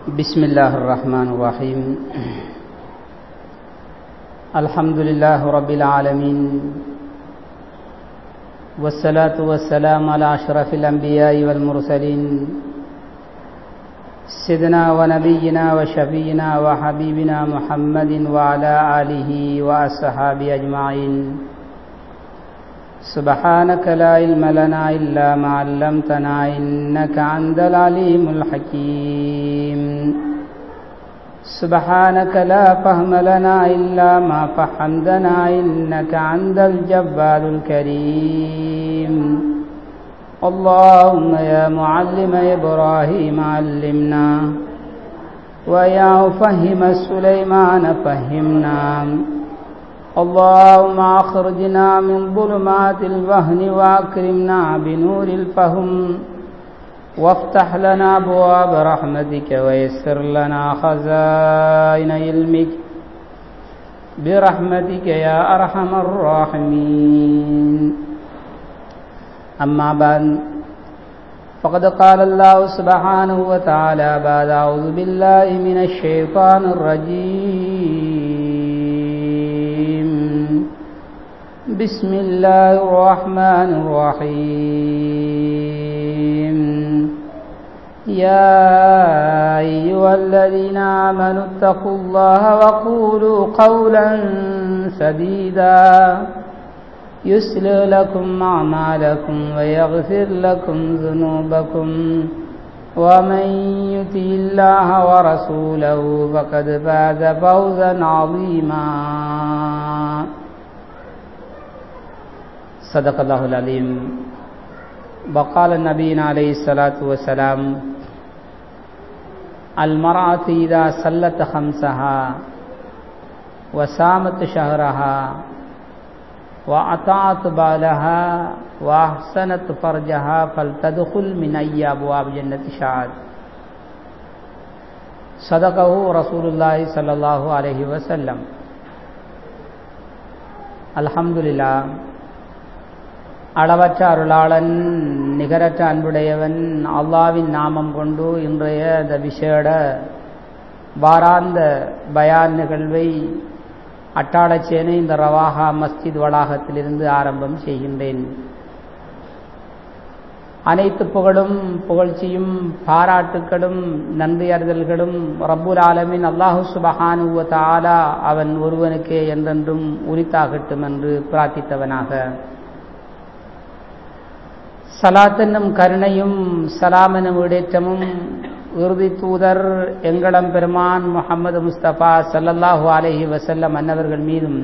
بسم الله الرحمن الرحيم الحمد لله رب العالمين والصلاة والسلام على أشرف الأنبياء والمرسلين سيدنا ونبينا وشفينا وحبيبنا محمد وعلى آله وأصحابه أجمعين سبحانك لا علم لنا إلا ما علمتنا إنك أنت العليم الحكيم سبحانك لا فهم لنا إلا ما فهمتنا إنك أنت الجبار الكريم اللهم يا معلم إبراهيم علمنا ويا فهم سليمان فهمنا اللهم أخرجنا من ظلمات الوهن وأكرمنا بنور الفهم وافتح لنا أبواب رحمتك ويسر لنا خزائن علمك برحمتك يا أرحم الراحمين أما بعد فقد قال الله سبحانه وتعالى بعد أعوذ بالله من الشيطان الرجيم بسم الله الرحمن الرحيم يا أيها الذين آمنوا اتقوا الله وقولوا قولا سديدا يسلع لكم أعمالكم ويغفر لكم ذنوبكم ومن يطع الله ورسوله فقد فاز فوزا عظيما صدق الله العليم وقال النبي عليه الصلاة والسلام المرأة إذا سلت خمسها وسامت شهرها وأطاعت بالها وأحسنت فرجها فلتدخل من أي أبواب جنة شعاد صدقه رسول الله صلى الله عليه وسلم الحمد لله அளவற்ற அருளாளன் நிகரற்ற அன்புடையவன் அல்லாவின் நாமம் கொண்டு இன்றைய இந்த விசேட வாராந்த பயான் நிகழ்வை அட்டாளச்சேனை இந்த ரவாஹா மஸ்ஜித் வளாகத்திலிருந்து ஆரம்பம் செய்கின்றேன் அனைத்து புகழும் புகழ்ச்சியும் பாராட்டுக்களும் நன்றி அறிதல்களும் ரப்புல் ஆலமின் அல்லாஹு சுபஹானுவ தாலா அவன் ஒருவனுக்கே என்றென்றும் உரித்தாகட்டும் என்று பிரார்த்தித்தவனாக சலாத்தென்னும் கருணையும் சலாமெனும் இடேற்றமும் இறுதி தூதர் எங்களம் பெருமான் முகமது முஸ்தபா சல்லல்லாஹு அலஹி வசல்லம் அன்னவர்கள் மீதும்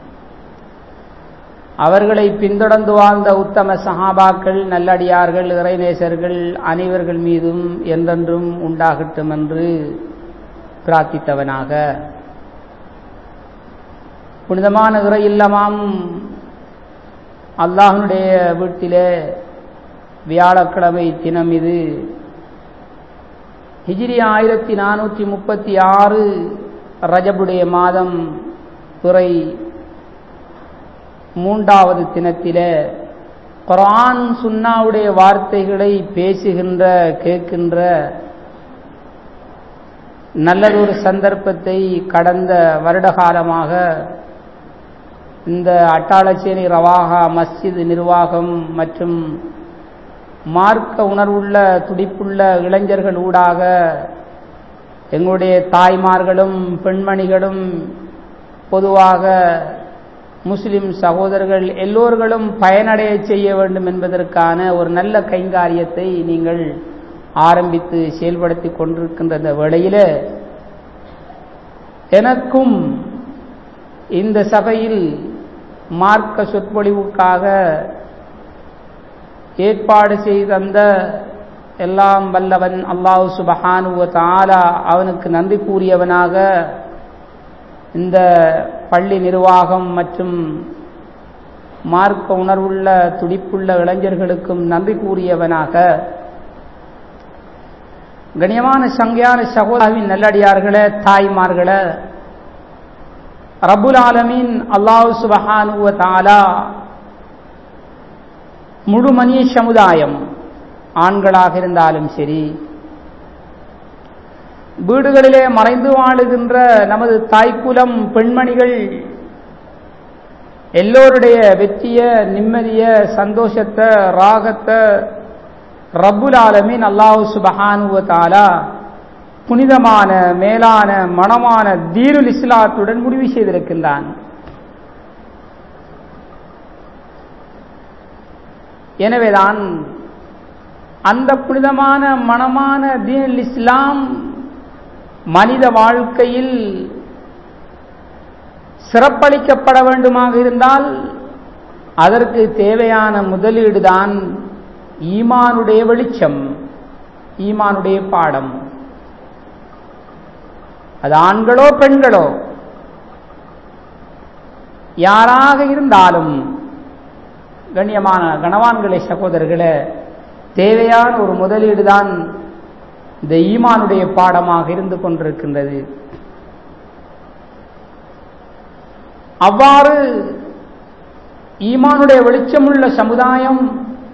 அவர்களை பின்தொடர்ந்து வாழ்ந்த உத்தம சஹாபாக்கள் நல்லடியார்கள் இறைநேசர்கள் அனைவர்கள் மீதும் என்றென்றும் உண்டாகட்டும் என்று பிரார்த்தித்தவனாக புனிதமான இறை இல்லமாம் அல்லாஹனுடைய வீட்டிலே வியாழக்கிழமை தினம் இது ஹிஜிரி ஆயிரத்தி நானூற்றி முப்பத்தி ஆறு ரஜபுடைய மாதம் துறை மூன்றாவது தினத்திலே குரான் சுன்னாவுடைய வார்த்தைகளை பேசுகின்ற கேட்கின்ற நல்லதொரு சந்தர்ப்பத்தை கடந்த வருடகாலமாக இந்த அட்டாளச்சேரி ரவாகா மஸ்ஜித் நிர்வாகம் மற்றும் மார்க்க உணர்வுள்ள துடிப்புள்ள இளைஞர்கள் ஊடாக எங்களுடைய தாய்மார்களும் பெண்மணிகளும் பொதுவாக முஸ்லிம் சகோதரர்கள் எல்லோர்களும் பயனடைய செய்ய வேண்டும் என்பதற்கான ஒரு நல்ல கைங்காரியத்தை நீங்கள் ஆரம்பித்து செயல்படுத்தி கொண்டிருக்கின்ற இந்த வேளையில் எனக்கும் இந்த சபையில் மார்க்க சொற்பொழிவுக்காக ஏற்பாடு செய்தந்த எல்லாம் வல்லவன் அல்லாஹு சுபஹானுவ தாலா அவனுக்கு நன்றி கூறியவனாக இந்த பள்ளி நிர்வாகம் மற்றும் மார்க்க உணர்வுள்ள துடிப்புள்ள இளைஞர்களுக்கும் நன்றி கூறியவனாக கண்ணியமான சங்கையான சகோதராவின் நல்லடியார்களே தாய்மார்களே ரபுல் ஆலமீன் அல்லாஹு சுபஹானுவ தாலா முழு மனித சமுதாயம் ஆண்களாக இருந்தாலும் சரி வீடுகளிலே மறைந்து வாழுகின்ற நமது தாய்க்குலம் பெண்மணிகள் எல்லோருடைய வெற்றிய நிம்மதிய சந்தோஷத்தை ராகத்தை ரப்புல் ஆலமின் அல்லாஹு சுபஹானுவ தாலா புனிதமான மேலான மனமான தீருல் இஸ்லாத்துடன் முடிவு செய்திருக்கின்றான் எனவேதான் அந்த புனிதமான மனமான தீனுல் இஸ்லாம் மனித வாழ்க்கையில் சிறப்பளிக்கப்பட வேண்டுமாக இருந்தால் அதற்கு தேவையான முதலீடு தான் ஈமானுடைய வெளிச்சம் ஈமானுடைய பாடம் அது ஆண்களோ பெண்களோ யாராக இருந்தாலும் கண்ணியமான கணவான்களே சகோதரர்களே தேவையான ஒரு முதலீடு தான் இந்த ஈமானுடைய பாடமாக இருந்து கொண்டிருக்கின்றது அவ்வாறு ஈமானுடைய வெளிச்சமுள்ள சமுதாயம்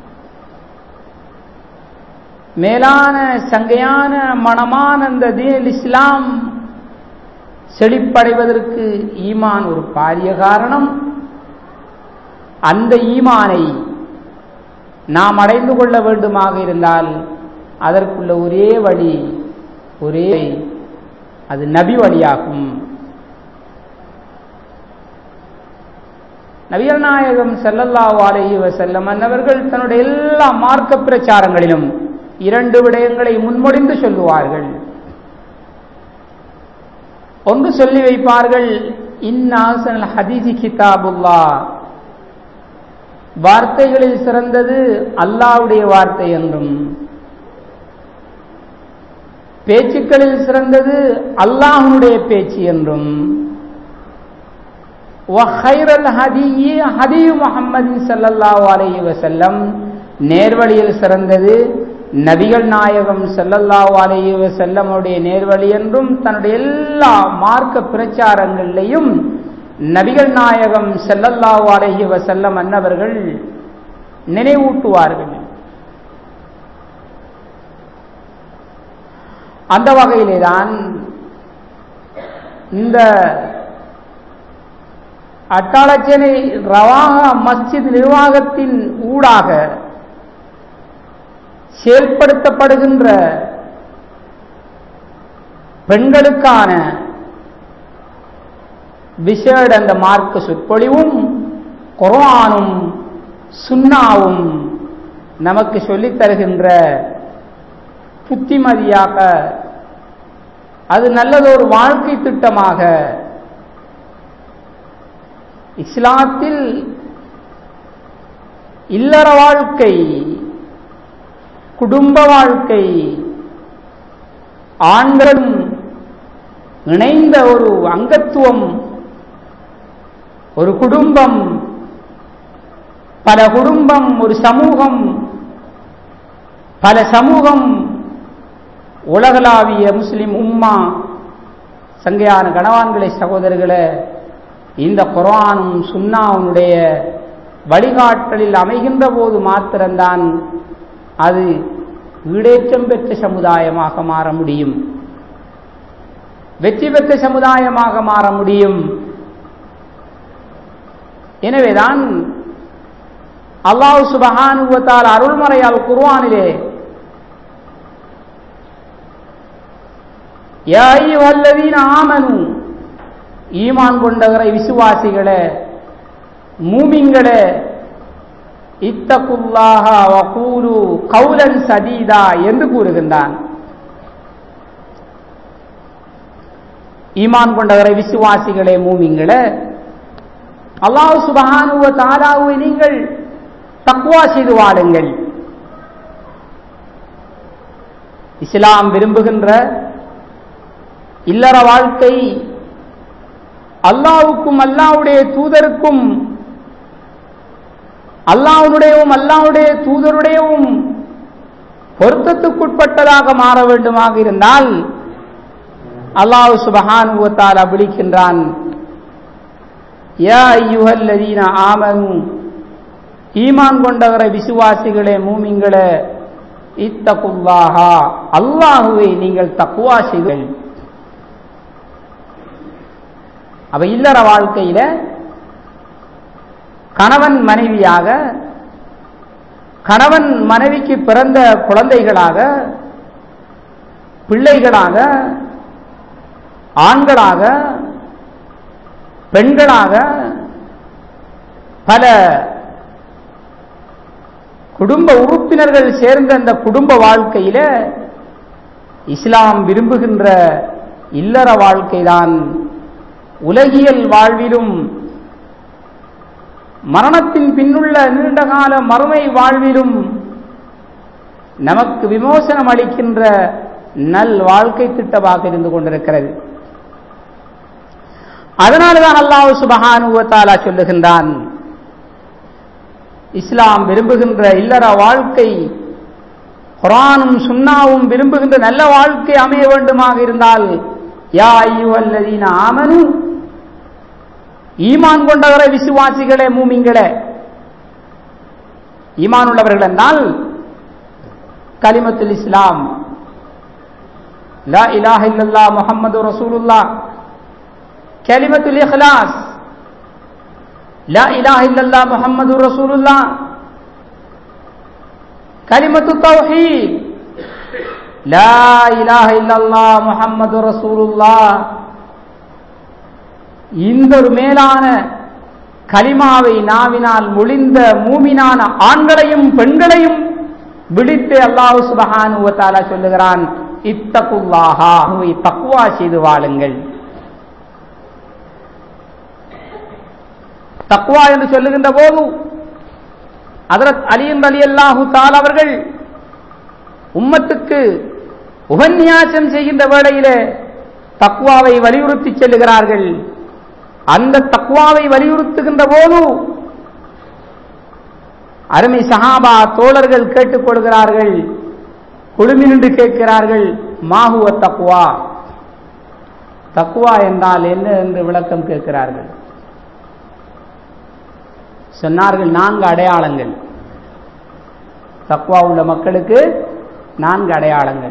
மேலான சங்கையான மனமான அந்த தீன் இஸ்லாம் செழிப்படைவதற்கு ஈமான் ஒரு பாரிய காரணம் அந்த ஈமானை நாம் அடைந்து கொள்ள வேண்டுமாக இருந்தால் அதற்குள்ள ஒரே வழி ஒரே அது நபி வழியாகும் நபிகள் நாயகம் செல்லல்லாஹு அலைஹி வஸல்லம் அன்னவர்கள் தன்னுடைய எல்லா மார்க்க பிரச்சாரங்களிலும் இரண்டு விடயங்களை முன்மொழிந்து சொல்லுவார்கள் ஒன்று சொல்லி வைப்பார்கள் இன்னாசல் ஹதீசி கிதாபுல்லா வார்த்தைகளில் சிறந்தது அல்லாவுடைய வார்த்தை என்றும் பேச்சுக்களில் சிறந்தது அல்லாஹனுடைய பேச்சு என்றும் முகம்மதின் சல்லல்லாஹு அலைஹி வசல்லம் நேர்வழியில் சிறந்தது நபிகள் நாயகம் செல்லல்லாஹு அலைஹி வசல்லமுடைய நேர்வழி என்றும் தன்னுடைய எல்லா மார்க்க பிரச்சாரங்களிலையும் நபிகள் நாயகம் செல்லல்லாஹு அலைஹி வசல்லம் அன்னவர்கள் நினைவூட்டுவார்கள் அந்த வகையிலே தான் இந்த அட்டாளச்சேனை ரவாக மஸ்ஜித் நிர்வாகத்தின் ஊடாக செயல்படுத்தப்படுகின்ற பெண்களுக்கான விசேட அந்த மார்க்க சொற்பொழிவும் குரானும் சுண்ணாவும் நமக்கு சொல்லித் தருகின்ற புத்திமதியாக அது நல்லதொரு வாழ்க்கை திட்டமாக இஸ்லாத்தில் இல்லற வாழ்க்கை குடும்ப வாழ்க்கை ஆண்களும் இணைந்த ஒரு அங்கத்துவம் ஒரு குடும்பம் பல குடும்பம் ஒரு சமூகம் பல சமூகம் உலகளாவிய முஸ்லிம் உம்மா சங்கையான கணவான்களை சகோதரர்களே இந்த குரானும் சுண்ணாவுடைய வழிகாட்டலில் அமைகின்ற போது மாத்திரம்தான் அது ஈடேற்றம் பெற்ற சமுதாயமாக மாற முடியும் வெற்றி பெற்ற சமுதாயமாக மாற முடியும் எனவேதான் அல்லாஹ் சுபஹானுவத்தால் அருள்மறையால் குர்வானிலே ஆமனு ஈமான் கொண்டவரை விசுவாசிகளே மூமிங்களே இத்தகுல்லாக வகூலு கௌலன் சதீதா என்று கூறுகின்றான் ஈமான் கொண்டவரை விசுவாசிகளே மூமிங்களே அல்லாஹ் சுபஹானுவ தாலாவை நீங்கள் தக்குவா செய்து வாழுங்கள் இஸ்லாம் விரும்புகின்ற இல்லற வாழ்க்கை அல்லாவுக்கும் அல்லாவுடைய தூதருக்கும் அல்லாவுடையவும் அல்லாவுடைய தூதருடையவும் பொருத்தத்துக்குட்பட்டதாக மாற வேண்டுமாக இருந்தால் அல்லாஹ் சுபஹானுவத்தால் விழிக்கின்றான் யா ஐயுஹல்லதீன ஆமனு ஈமான் கொண்டவரை விசுவாசிகளே மூமிங்களே இத்தகுல்லாஹா அல்லாஹுவை நீங்கள் தக்குவா செய்கள் அவ இல்லற வாழ்க்கையில கணவன் மனைவியாக கணவன் மனைவிக்கு பிறந்த குழந்தைகளாக பிள்ளைகளாக ஆண்களாக பெண்களாக பல குடும்ப உறுப்பினர்கள் சேர்ந்த அந்த குடும்ப வாழ்க்கையில இஸ்லாம் விரும்புகின்ற இல்லற வாழ்க்கைதான் உலகியல் வாழ்விலும் மரணத்தின் பின்னுள்ள நீண்டகால மறுமை வாழ்விலும் நமக்கு விமோசனம் அளிக்கின்ற நல் வாழ்க்கை திட்டமாக இருந்து கொண்டிருக்கிறது அதனால்தான் அல்லாஹ் சுபஹானுவத்தாலா சொல்லுகின்றான் இஸ்லாம் விரும்புகின்ற இல்லற வாழ்க்கை குரானும் சுண்ணாவும் விரும்புகின்ற நல்ல வாழ்க்கை அமைய வேண்டுமாக இருந்தால் யா ஐயுவல்லதீன ஆமனு ஈமான் கொண்டவரை விசுவாசிகளே மூமிங்களே ஈமான் உள்ளவர்கள் என்றால் கலிமத்துல் இஸ்லாம் லா இலாஹ இல்லல்லா முஹம்மது ரசூலுல்லா கலிமத்துல் இஹ்லாஸ் லா இலாஹ இல்லல்லா முஹம்மது ரசூலுல்லா கலிமத்து தௌஹீத் லா இலாஹ இல்லல்லா முஹம்மது ரசூலுல்லா இந்த ஒரு மேலான கலிமாவை நாவினால் மொழிந்த மூமினான ஆண்களையும் பெண்களையும் விழித்து அல்லாஹு சுபஹானுவத்தாலா சொல்லுகிறான் இத்தகுல்லாஹா தக்குவா செய்து வாழுங்கள் தக்குவா என்று சொல்லுகின்ற போது அதரத் அலியன் அலி அல்லாஹு தால் அவர்கள் உம்மத்துக்கு உபன்யாசம் செய்கின்ற வேளையிலே தக்குவாவை வலியுறுத்தி செல்லுகிறார்கள் அந்த தக்குவாவை வலியுறுத்துகின்ற போது அருமை சஹாபா தோழர்கள் கேட்டுக் கொள்கிறார்கள் குழுமி நின்று கேட்கிறார்கள் மாகுவ தக்குவா தக்குவா என்றால் என்ன என்று விளக்கம் கேட்கிறார்கள் சொன்னார்கள் நான்கு அடையாளங்கள் தக்குவா உள்ள மக்களுக்கு நான்கு அடையாளங்கள்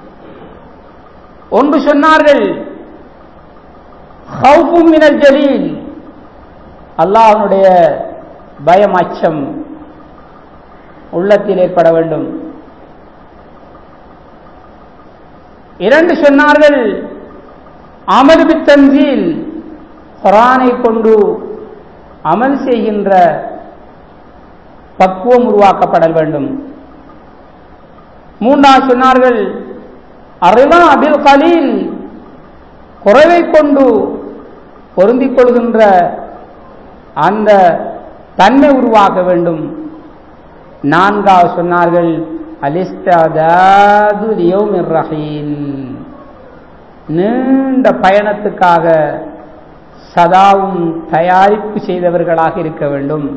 ஒன்று சொன்னார்கள் மினல் ஜலீல் அல்லாஹனுடைய பயம் அச்சம் உள்ளத்தில் ஏற்பட வேண்டும் இரண்டு சொன்னார்கள் அமது பித்தன்ஜீல் குரானை கொண்டு அமல் செய்கின்ற பக்குவம் உருவாக்கப்பட வேண்டும் மூன்றாவது சொன்னார்கள் அரிதா அபில் கலீல் குறைவை கொண்டு பொருந்திக் கொள்கின்ற அந்த தன்மை உருவாக்க வேண்டும் நான்காவது சொன்னார்கள் ரஹீல் நீண்ட பயணத்துக்காக சதாவும் தயாரிப்பு செய்தவர்களாக இருக்க வேண்டும்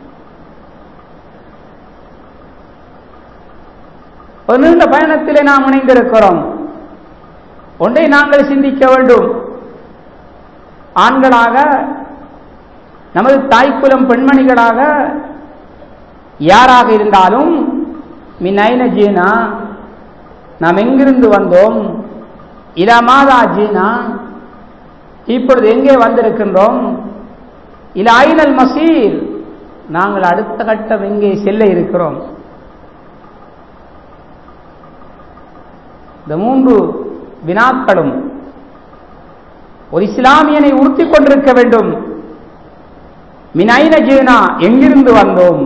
ஒரு நீண்ட பயணத்திலே நாம் இணைந்திருக்கிறோம் ஒன்றை நாங்கள் சிந்திக்க வேண்டும் ஆண்களாக நமது தாய்க்குலம் பெண்மணிகளாக யாராக இருந்தாலும் மின் ஜீனா நாம் எங்கிருந்து வந்தோம் இதா மாதா ஜீனா இப்பொழுது எங்கே வந்திருக்கின்றோம் இல்ல ஐனல் மசீர் நாங்கள் அடுத்த கட்டம் எங்கே செல்ல இருக்கிறோம் இந்த மூன்று வினாக்களும் ஒரு இஸ்லாமியனை உறுத்தி கொண்டிருக்க வேண்டும் மினைன ஜீனா எங்கிருந்து வந்தோம்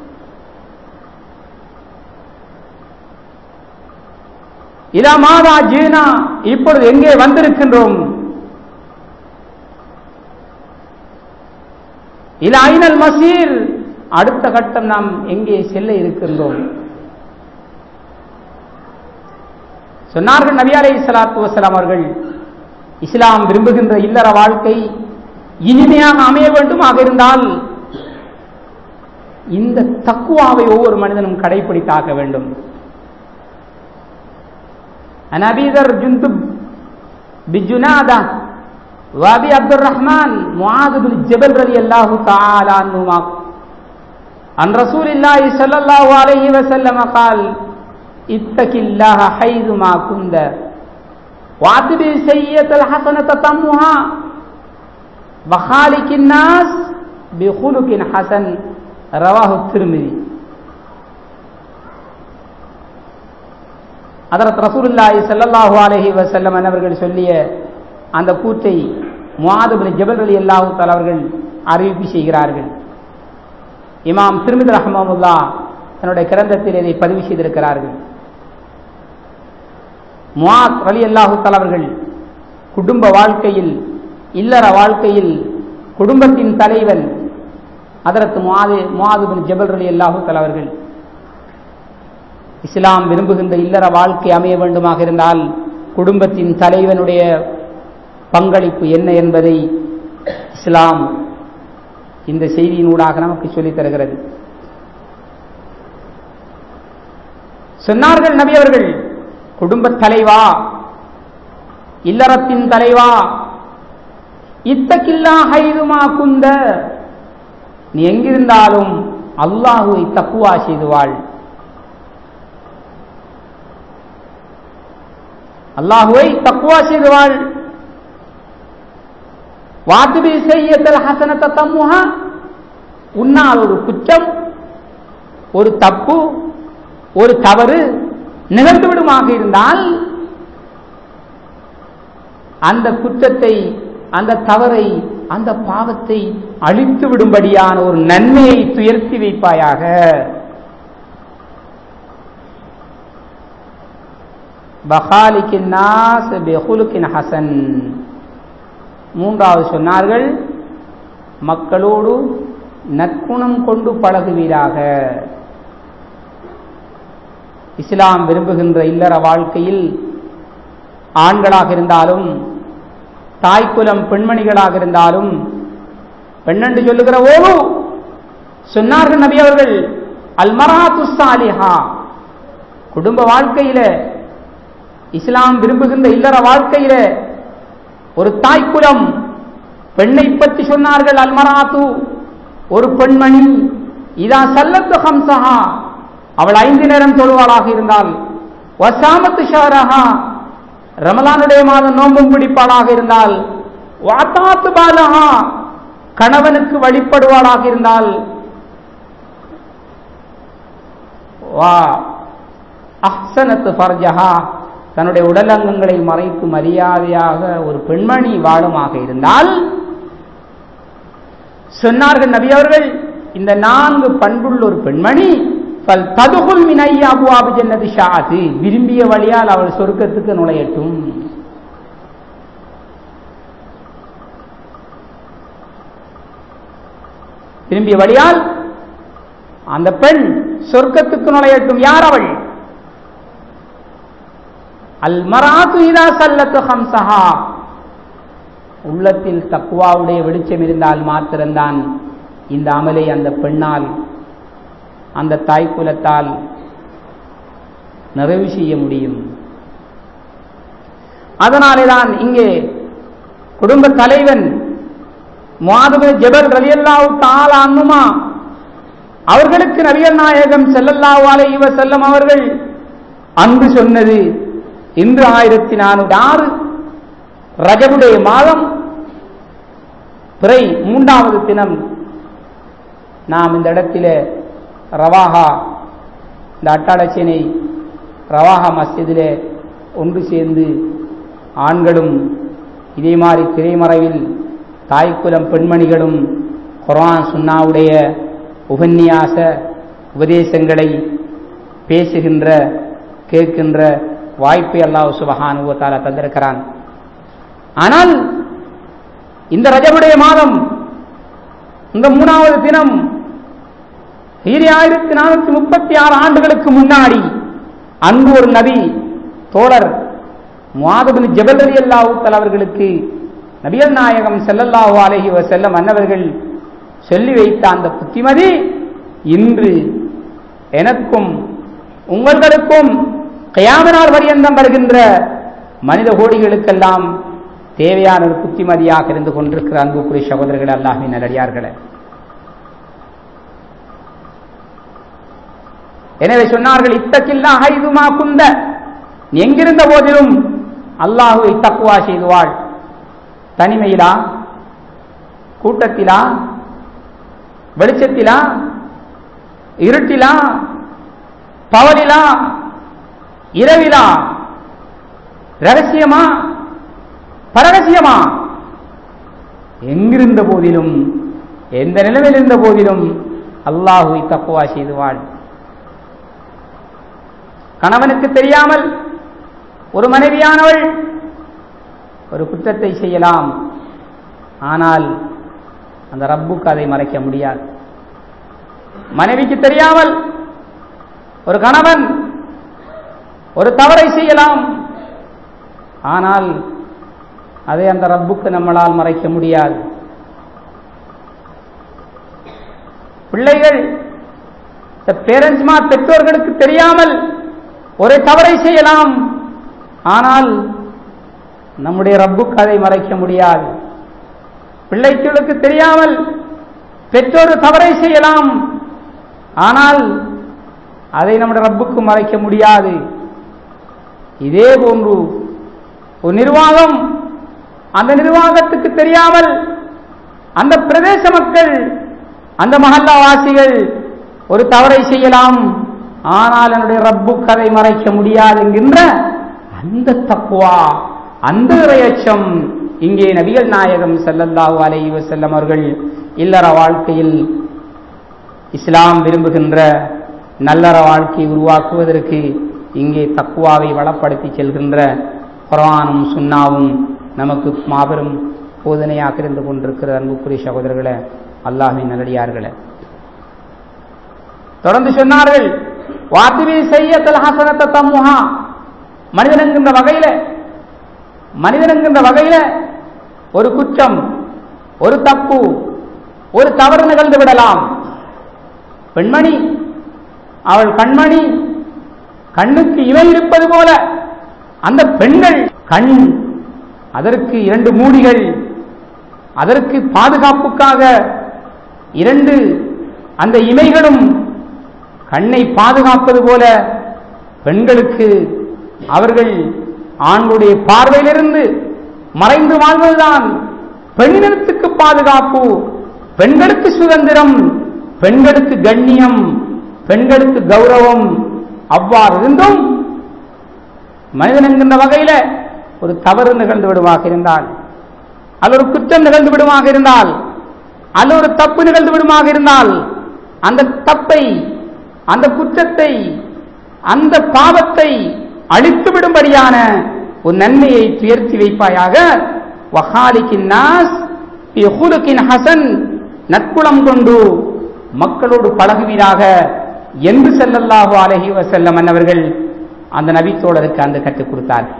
இதா மாதா ஜீனா இப்பொழுது எங்கே வந்திருக்கின்றோம் இல்ல ஐனல் மசீர் அடுத்த கட்டம் நாம் எங்கே செல்ல இருக்கின்றோம் சொன்னார்கள் நபி அலை சலாத்து வசலாம் அவர்கள் இஸ்லாம் விரும்புகின்ற இல்லற வாழ்க்கை இனிமையாக அமைய வேண்டுமாக இருந்தால் இந்த தக்குவாவை ஒவ்வொரு மனிதனும் கடைபிடித்தாக வேண்டும் عن ابي ذر جندب بجناده وابي عبد الرحمن معاذ بن جبل رضي الله تعالى عنهما عن رسول الله صلى الله عليه وسلم قال இத்தகில்லாஹ ஹைதுமா குந்த வாத்திபி செய்யத்தல் ஹசனத தம்முஹா வஹாலிக்கின் நாஸ் பிஹுலுக்கின் ஹசன் ரவாஹு திருமிதி அதரத் ரசூலுல்லாஹி ஸல்லல்லாஹு அலைஹி வஸல்லம் அவர்கள் சொல்லிய அந்த கூற்றை முஆது பின் ஜபல் அலி அல்லாஹு தஆலா அவர்கள் அறிவிப்பு செய்கிறார்கள் இமாம் திருமிதி ரஹ்மமுல்லா தன்னுடைய கிரந்தத்தில் இதை பதிவு செய்திருக்கிறார்கள் முஆத் அலி அல்லாஹு தஆலா அவர்கள் குடும்ப வாழ்க்கையில் இல்லற வாழ்க்கையில் குடும்பத்தின் தலைவன் அதரத்து முஆது முஆது பின் ஜபல் அலி அல்லாஹு தஆலா அவர்கள் இஸ்லாம் விரும்புகின்ற இல்லற வாழ்க்கை அமைய வேண்டுமாக இருந்தால் குடும்பத்தின் தலைவனுடைய பங்களிப்பு என்ன என்பதை இஸ்லாம் இந்த செய்தியினூடாக நமக்கு சொல்லித் தருகிறது சொன்னார்கள் நபி அவர்கள் குடும்பத் தலைவா இல்லறத்தின் தலைவா இத்தக்கில்லா ஹைதுமா குந்த நீ எங்கிருந்தாலும் அல்லாஹுவை தக்குவா செய்து வாழ் அல்லாஹுவை தக்குவா செய்து வாழ் வாத்துபி செய்யத்தல் ஹசனத்த தம்முஹா உன்னால் ஒரு குற்றம் ஒரு தப்பு ஒரு தவறு நிகழ்ந்துவிடுமாக இருந்தால் அந்த குற்றத்தை அந்த தவறை அந்த பாவத்தை அழித்து விடும்படியான ஒரு நன்மையை துயர்த்தி வைப்பாயாக பஹாலிக்கின் நாஸ் பெஹுலுக்கின் ஹசன் மூன்றாவது சொன்னார்கள் மக்களோடு நற்குணம் கொண்டு பழகுவீராக இஸ்லாம் விரும்புகின்ற இல்லற வாழ்க்கையில் ஆண்களாக இருந்தாலும் தாய்க்குலம் பெண்மணிகளாக இருந்தாலும் பெண்ணென்று சொல்லுகிற ஓடு சொன்னார்கள் நபி அவர்கள் அல்மராத்து சாலிஹா குடும்ப வாழ்க்கையில இஸ்லாம் விரும்புகின்ற இல்லற வாழ்க்கையில ஒரு தாய்க்குலம் பெண்ணை பற்றி சொன்னார்கள் அல்மராத்து ஒரு பெண்மணி இதா சல்லத்து ஹம்சஹா அவள் ஐந்து நேரம் தொழுவாளாக இருந்தால் வசாமத்து ஷாரஹா ரமலானுடைய மாதம் நோம்பும் பிடிப்பாளாக இருந்தால் வாத்தாத்து பாலஹா கணவனுக்கு வழிபடுவாளாக இருந்தால் வா அஹ்சனத்து ஃபர்ஜஹா தன்னுடைய உடலங்கங்களை மறைத்து மரியாதையாக ஒரு பெண்மணி வாழுமாக இருந்தால் சொன்னார்கள் நபி அவர்கள் இந்த நான்கு பண்புள்ள ஒரு பெண்மணி பல் ததுகுல் மினை அபுவாபு ஜன்னதி ஷாது விரும்பிய வழியால் அவள் சொர்க்கத்துக்கு நுழையட்டும் விரும்பிய வழியால் அந்த பெண் சொர்க்கத்துக்கு நுழையட்டும் யார் அவள் அல் மராத்து இதா சல்லத்து ஹம்சஹா உள்ளத்தில் தக்குவாவுடைய வெளிச்சம் இருந்தால் மாத்திரம்தான் இந்த அமலை அந்த பெண்ணால் அந்த தாய்க்குலத்தால் நிறைவு செய்ய முடியும் அதனாலே தான் இங்கே குடும்ப தலைவன் மாதுபு ஜபல் ரலியல்லாவு தால் அன்னுமா அவர்களுக்கு நபியல் நாயகம் செல்லல்லாஹு அலைஹி வஸல்லம் அவர்கள் அன்று சொன்னது இன்று ஆயிரத்தி நானூறு ஆறு ரஜபுடைய மாதம் பிறை மூன்றாவது தினம் நாம் இந்த இடத்தில ரவாஹா இந்த அட்டாளச்சேனை ரவாஹா மஸ்ஜிதிலே ஒன்று சேர்ந்து ஆண்களும் இதே மாதிரி திரைமறைவில் தாய்க்குலம் பெண்மணிகளும் குரான் சுன்னாவுடைய உபன்யாச உபதேசங்களை பேசுகின்ற கேட்கின்ற வாய்ப்பை அல்லாஹ் சுபஹானுவத்தால தந்திருக்கிறான் ஆனால் இந்த ரஜபுடைய மாதம் இந்த மூணாவது தினம் ஆயிரத்தி நானூத்தி முப்பத்தி ஆறு ஆண்டுகளுக்கு முன்னாடி அன்பு ஒரு நபி தோழர் மாதபின் ஜபல் அலி அல்லாஹூத்தல் அவர்களுக்கு நபியல் நாயகம் செல்லல்லாஹு அலஹி வசல்லம் அன்னவர்கள் சொல்லி வைத்த அந்த புத்திமதி இன்று எனக்கும் உங்களுக்கும் கயாமனார் பரியந்தம் வருகின்ற மனித கோடிகளுக்கெல்லாம் தேவையான ஒரு புத்திமதியாக இருந்து கொண்டிருக்கிற அன்புக்குரிய சகோதரர்கள் அல்லாஹின் நல்லடியார்களே எனவே சொன்னார்கள் இத்தக்கில்லா ஹைதுமா குந்த நீ எங்கிருந்த போதிலும் அல்லாஹுவை தக்குவா செய்து வாழ் தனிமையிலா கூட்டத்திலா வெளிச்சத்திலா இருட்டிலா பவலிலா இரவிலா ரகசியமா பரகசியமா எங்கிருந்த போதிலும் எந்த நிலைமையில் இருந்த போதிலும் அல்லாஹுவை தக்குவா செய்து வாழ் கணவனுக்கு தெரியாமல் ஒரு மனைவியானவள் ஒரு குற்றத்தை செய்யலாம் ஆனால் அந்த ரப்புக்கு அதை மறைக்க முடியாது மனைவிக்கு தெரியாமல் ஒரு கணவன் ஒரு தவறை செய்யலாம் ஆனால் அதை அந்த ரப்புக்கு நம்மளால் மறைக்க முடியாது பிள்ளைகள் பேரண்ட்ஸ்மா பெற்றோர்களுக்கு தெரியாமல் ஒரு தவறை செய்யலாம் ஆனால் நம்முடைய ரப்புக்கு அதை மறைக்க முடியாது பிள்ளைகளுக்கு தெரியாமல் பெற்றோர் தவறை செய்யலாம் ஆனால் அதை நம்முடைய ரப்புக்கு மறைக்க முடியாது இதே போன்று ஒரு நிர்வாகம் அந்த நிர்வாகத்துக்கு தெரியாமல் அந்த பிரதேச மக்கள் அந்த மஹல்லாவாசிகள் ஒரு தவறை செய்யலாம் ஆனால் என்னுடைய ரப்பு கதை மறைக்க முடியாது என்கின்ற அந்த தக்குவா அந்த இறையச்சம் இங்கே நபிகள் நாயகம் செல்லல்லாஹு அலை வசல்லம் அவர்கள் இல்லற வாழ்க்கையில் இஸ்லாம் விரும்புகின்ற நல்லற வாழ்க்கையை உருவாக்குவதற்கு இங்கே தக்குவாவை வளப்படுத்தி செல்கின்ற குரானும் சுண்ணாவும் நமக்கு மாபெரும் போதனையாக இருந்து கொண்டிருக்கிற அன்புக்குரிய சகோதரர்களே அல்லாஹின் நல்லடியார்களே தொடர்ந்து சொன்னார்கள் வாத்திவி செய்ய ஹசனத்த தம்முஹா மனிதன் என்கின்ற வகையில மனிதன் என்கின்ற வகையில ஒரு குற்றம் ஒரு தப்பு ஒரு தவறு நிகழ்ந்து விடலாம் பெண்மணி அவள் கண்மணி கண்ணுக்கு இவை இருப்பது போல அந்த பெண்கள் கண் அதற்கு இரண்டு மூடிகள் அதற்கு பாதுகாப்புக்காக இரண்டு அந்த இமைகளும் கண்ணை பாதுகாப்பது போல பெண்களுக்கு அவர்கள் ஆண்களுடைய பார்வையிலிருந்து மறைந்து வாழ்வதுதான் பெண்ணினத்துக்கு பாதுகாப்பு பெண்களுக்கு சுதந்திரம் பெண்களுக்கு கண்ணியம் பெண்களுக்கு கௌரவம் அவ்வாறு இருந்தும் மனிதன் என்கின்ற வகையில ஒரு தவறு நிகழ்ந்து விடுவாக இருந்தால் அல்ல ஒரு குற்றம் நிகழ்ந்து விடுமாக இருந்தால் அல்ல ஒரு தப்பு நிகழ்ந்து விடுமாக இருந்தால் அந்த தப்பை அந்த குற்றத்தை அந்த பாவத்தை அழித்து விடும்படியான ஒரு நன்மையை துயர்த்தி வைப்பாயாக வஹாலிக்கின் நாஸ் ஹசன் நற்குளம் கொண்டு மக்களோடு பழகுவீராக என்று செல்லல்லாஹு அலஹி வசல்லம் அன்னவர்கள் அந்த நபித்தோழருக்கு அந்த கற்றுக் கொடுத்தார்கள்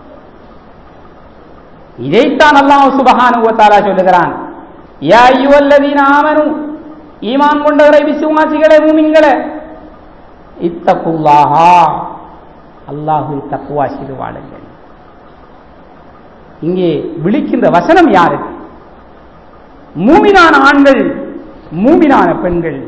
இதைத்தான் அல்லாஹ் சுபஹானுவத்தாலா சொல்லுகிறான் யா ஐயுவல்லதீன ஆமனு ஈமான் கொண்டவரை விசுவாசிகளே மூமின்களே இத்தகுல்லாஹா அல்லாஹு தக்குவா செய்து வாழுங்கள் இங்கே விழிக்கின்ற வசனம் யாருக்கு மூமினான ஆண்கள் மூமினான பெண்கள்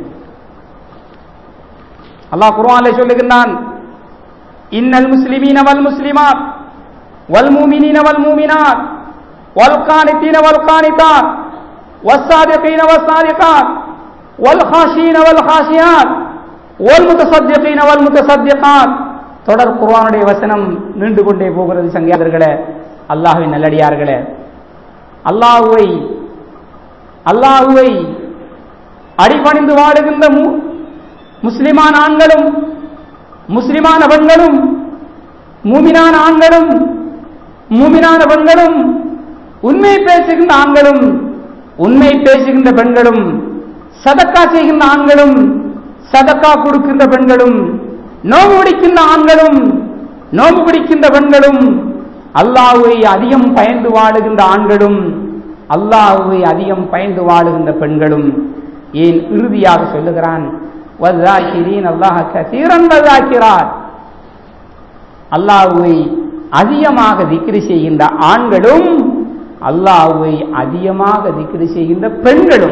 அல்லாஹ் குர்ஆனிலே சொல்லுகின்றான் இன்னல் முஸ்லிமீன வல் முஸ்லிமாத் வல் மூமினீன வல் மூமினாத் வல் கானிதீன வல் கானிதாத் والصادقين والصادقات والخاشين والخاشيات والمتصدقين والمتصدقات தொடர் குர்ஆனுடைய வசனம் நீண்டு கொண்டே போகிறது சங்கியாதர்களே அல்லாஹ்வின் நல்லடியார்களே அல்லாஹ்வை அல்லாஹ்வை அடிபணிந்து வாழுகின்ற முஸ்லிமான ஆண்களும் முஸ்லிமான பெண்களும் மூமினான ஆண்களும் மூமினான பெண்களும் உண்மை பேசுகின்ற ஆண்களும் உண்மை பேசுகின்ற பெண்களும் சதக்கா செய்கின்ற ஆண்களும் சதக்கா கொடுக்கின்ற பெண்களும் நோம்பு பிடிக்கின்ற ஆண்களும் நோம்பு பிடிக்கின்ற பெண்களும் அல்லாஹுவை அதிகம் பயந்து வாழுகின்ற ஆண்களும் அல்லாஹுவை அதிகம் பயந்து வாழுகின்ற பெண்களும் ஏன் இறுதியாக சொல்லுகிறான் அல்லாஹ் கசீரன் வதாக்கிறார் அல்லாஹுவை அதிகமாக திக்ரி செய்கின்ற ஆண்களும் அல்லாஹுவை அதிகமாக திக்ரி செய்கின்ற பெண்களும்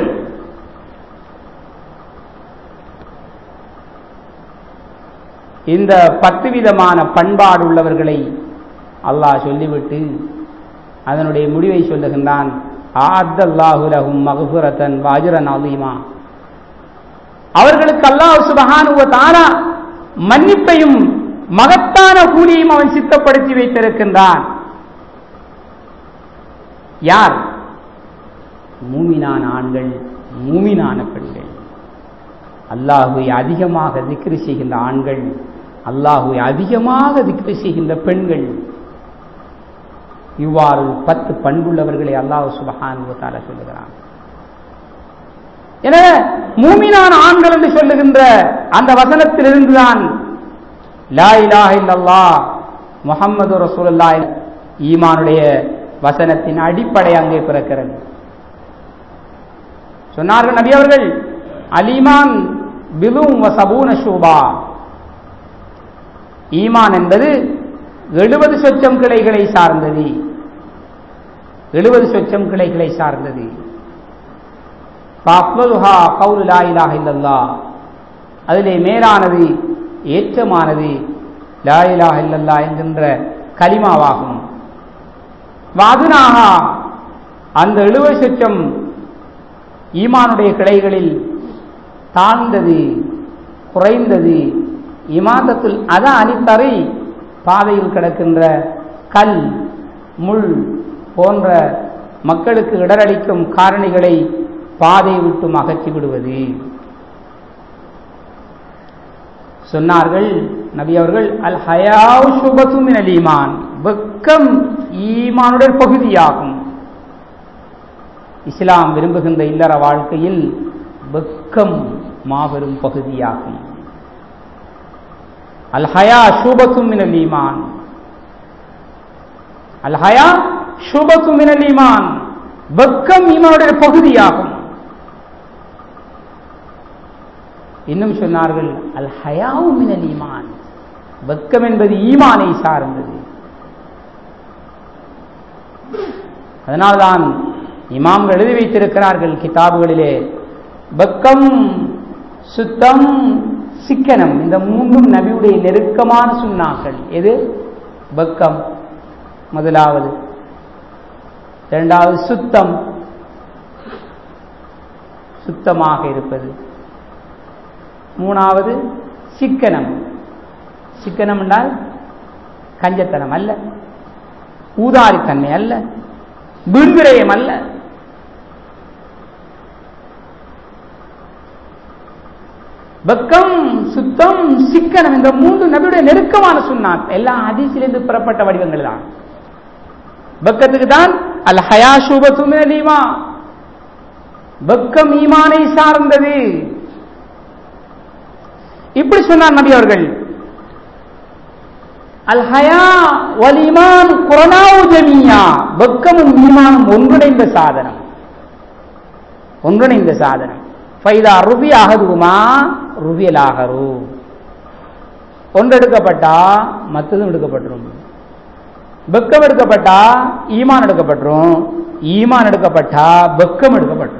இந்த பத்து விதமான பண்பாடு உள்ளவர்களை அல்லாஹ் சொல்லிவிட்டு அதனுடைய முடிவை சொல்லுகின்றான் ஆத்தல்லாஹுலகும் மகபுரத்தன் வாஜுரன் அலீமா அவர்களுக்கு அல்லாஹ் சுபஹானுவ தாரா மன்னிப்பையும் மகத்தான கூலியையும் அவன் சித்தப்படுத்தி வைத்திருக்கின்றான் யார் மூமினான ஆண்கள் மூமினான பெண்கள் அல்லாஹுவை அதிகமாக திக்ரு செய்கின்ற ஆண்கள் அல்லாஹுவை அதிகமாக திக்ரு செய்கின்ற பெண்கள் இவ்வாறு பத்து பண்புள்ளவர்களை அல்லாஹ் சுபஹானுவத்தால சொல்லுகிறான் எனவே மூமினான ஆண்கள் என்று சொல்லுகின்ற அந்த வசனத்திலிருந்துதான் லா இலாஹ இல்லல்லாஹ் முஹம்மது ரசூலுல்லாஹ் ஈமானுடைய வசனத்தின் அடிப்படை அங்கே பிறக்கிறது சொன்னார்கள் நபி அவர்கள் அலிமான் பிலும் வசபூன ஷூபா ஈமான் என்பது எழுபது சொச்சம் கிளைகளை சார்ந்தது எழுபது சொச்சம் கிளைகளை சார்ந்தது பாப்வலுஹா கவுலு லா இலாஹ இல்லல்லா அதிலே மேலானது ஏற்றமானது லா இலாஹ இல்லல்லா என்கின்ற கலிமாவாகும் வாதுனாகா அந்த எழுபது சொச்சம் ஈமானுடைய கிளைகளில் தாழ்ந்தது குறைந்தது இமாதத்துல் அத அனித்தரை பாதையில் கிடக்கின்ற கல் முள் போன்ற மக்களுக்கு இடரடிக்கும் காரணிகளை பாதையை விட்டும் அகற்றி விடுவது சொன்னார்கள் நபி அவர்கள் அல் ஹயாவ் சுபத்தும் அல் ஈமான் வெக்கம் ஈமானுடைய பகுதியாகும் இஸ்லாம் விரும்புகின்ற இல்லற வாழ்க்கையில் வெக்கம் மாபெரும் பகுதியாகும் அல் ஹயா ஷூபத்தும் மினல் ஈமான் அல் ஹயா ஷூபத்தும் மினல் ஈமான் வெக்கம் ஈமானுடைய பகுதியாகும் இன்னும் சொன்னார்கள் அல் ஹயாவு மினல் ஈமான் வெக்கம் என்பது ஈமானை சார்ந்தது அதனால்தான் இமாம்கள் எழுதி வைத்திருக்கிறார்கள் கிதாபுகளிலே வெக்கம் சுத்தம் சிக்கனம் இந்த மூன்றும் நபியுடைய நெருக்கமான சுண்ணாக்கள் எது வெக்கம் முதலாவது இரண்டாவது சுத்தம் சுத்தமாக இருப்பது மூணாவது சிக்கனம் சிக்கனம் என்றால் கஞ்சத்தனம் அல்ல ஊதாரித்தன்மை அல்ல வீண்விரயம் அல்ல வெக்கம் சுத்தம் சிக்கனம் இந்த மூன்று நபியுடைய நெருக்கமான சுண்ணான் எல்லா அதிசிலிருந்து பெறப்பட்ட வடிவங்கள் தான் வெக்கத்துக்கு தான் அல் ஹயா சூபத்துமே லீமா வெக்கம் ஈமானை சார்ந்தது இப்படி சொன்னார் நபி அவர்கள் அல் ஹயா வல் ஈமான் குரனாவு ஜமியா வெக்கமும் ஈமானும் ஒன்றிணைந்த சாதனம் ஒன்றிணைந்த சாதனம் ஃபைதா ருபி ஆகதுமா ருபியல் ஆகரு ஒன்றெடுக்கப்பட்டா மற்றதும் எடுக்கப்பட்டுரும் வெக்கம் எடுக்கப்பட்டா ஈமான் எடுக்கப்பட்டுரும் ஈமான் எடுக்கப்பட்டா வெக்கம் எடுக்கப்பட்டுரும்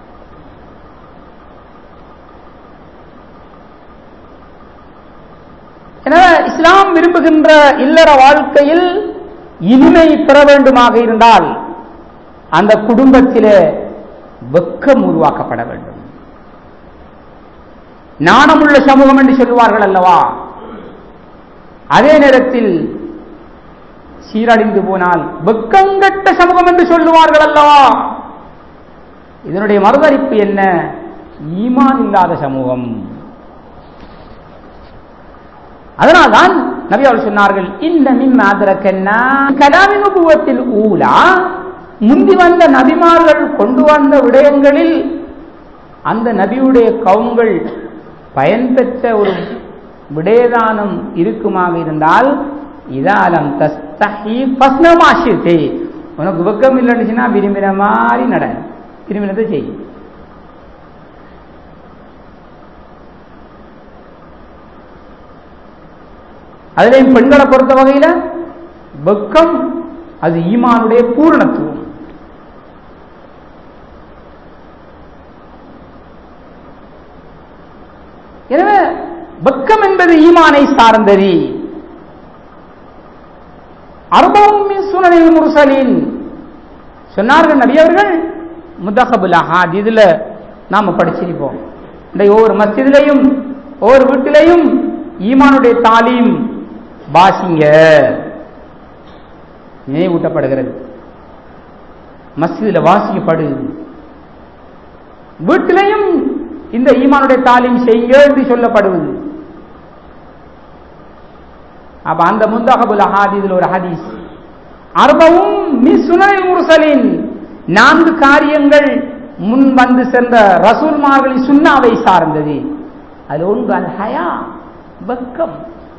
எனவே இஸ்லாம் விரும்புகின்ற இல்லற வாழ்க்கையில் இனிமை பெற வேண்டுமாக இருந்தால் அந்த குடும்பத்திலே வெக்கம் உருவாக்கப்பட வேண்டும் நாணமுள்ள சமூகம் என்று சொல்லுவார்கள் அல்லவா அதே நேரத்தில் சீரழிந்து போனால் வெக்கங்கட்ட சமூகம் என்று சொல்லுவார்கள் அல்லவா இதனுடைய மறுதளிப்பு என்ன ஈமான் இல்லாத சமூகம் அதனால்தான் நபி அவர்கள் சொன்னார்கள் இந்த மின் ஆதரக்கன்னா கலாமின் உபுவத்தில் ஊலா முந்தி வந்த நபிமார்கள் கொண்டு வந்த விடயங்களில் அந்த நபியுடைய கவுங்கள் பயன்பெற்ற ஒரு விடயதானம் இருக்குமாக இருந்தால் இதாலம் தஸ்தஹி பஸ்னமாஷித்தே உனக்கு வெக்கம் இல்லைன்னுச்சுன்னா விரும்பின மாதிரி நட விரும்பினதை செய் அதுலேயும் பெண்களை பொறுத்த வகையில் வெக்கம் அது ஈமானுடைய பூரணத்துவம் எனவே வெக்கம் என்பது என்பது ஈமானை சார்ந்தது அர்பவும் சுனனில் முர்சலின் சொன்னார்கள் நபி அவர்கள் முதஹபுல் அஹாத் இதுல நாம படிச்சிருப்போம் இந்த ஒவ்வொரு மஸ்ஜிதிலையும் ஒவ்வொரு வீட்டிலையும் ஈமானுடைய தாலீம் வாசிங்க நினைவூட்டப்படுகிறது மஸ்ஜிதில் வாசிக்கப்படுகிறது வீட்டிலையும் இந்த ஈமானுடைய தாலீம் செய்யுங்க என்று சொல்லப்படுவது அப்ப அந்த முந்தகபுல் அஹாதீதில் ஒரு ஹதீஸ் அர்பவும் மி சுனனில் முர்சலின் நான்கு காரியங்கள் முன் வந்து சென்ற ரசூல்மார்களின் சுண்ணாவை சார்ந்தது அது ஒன்று அல் ஹயா வெக்கம்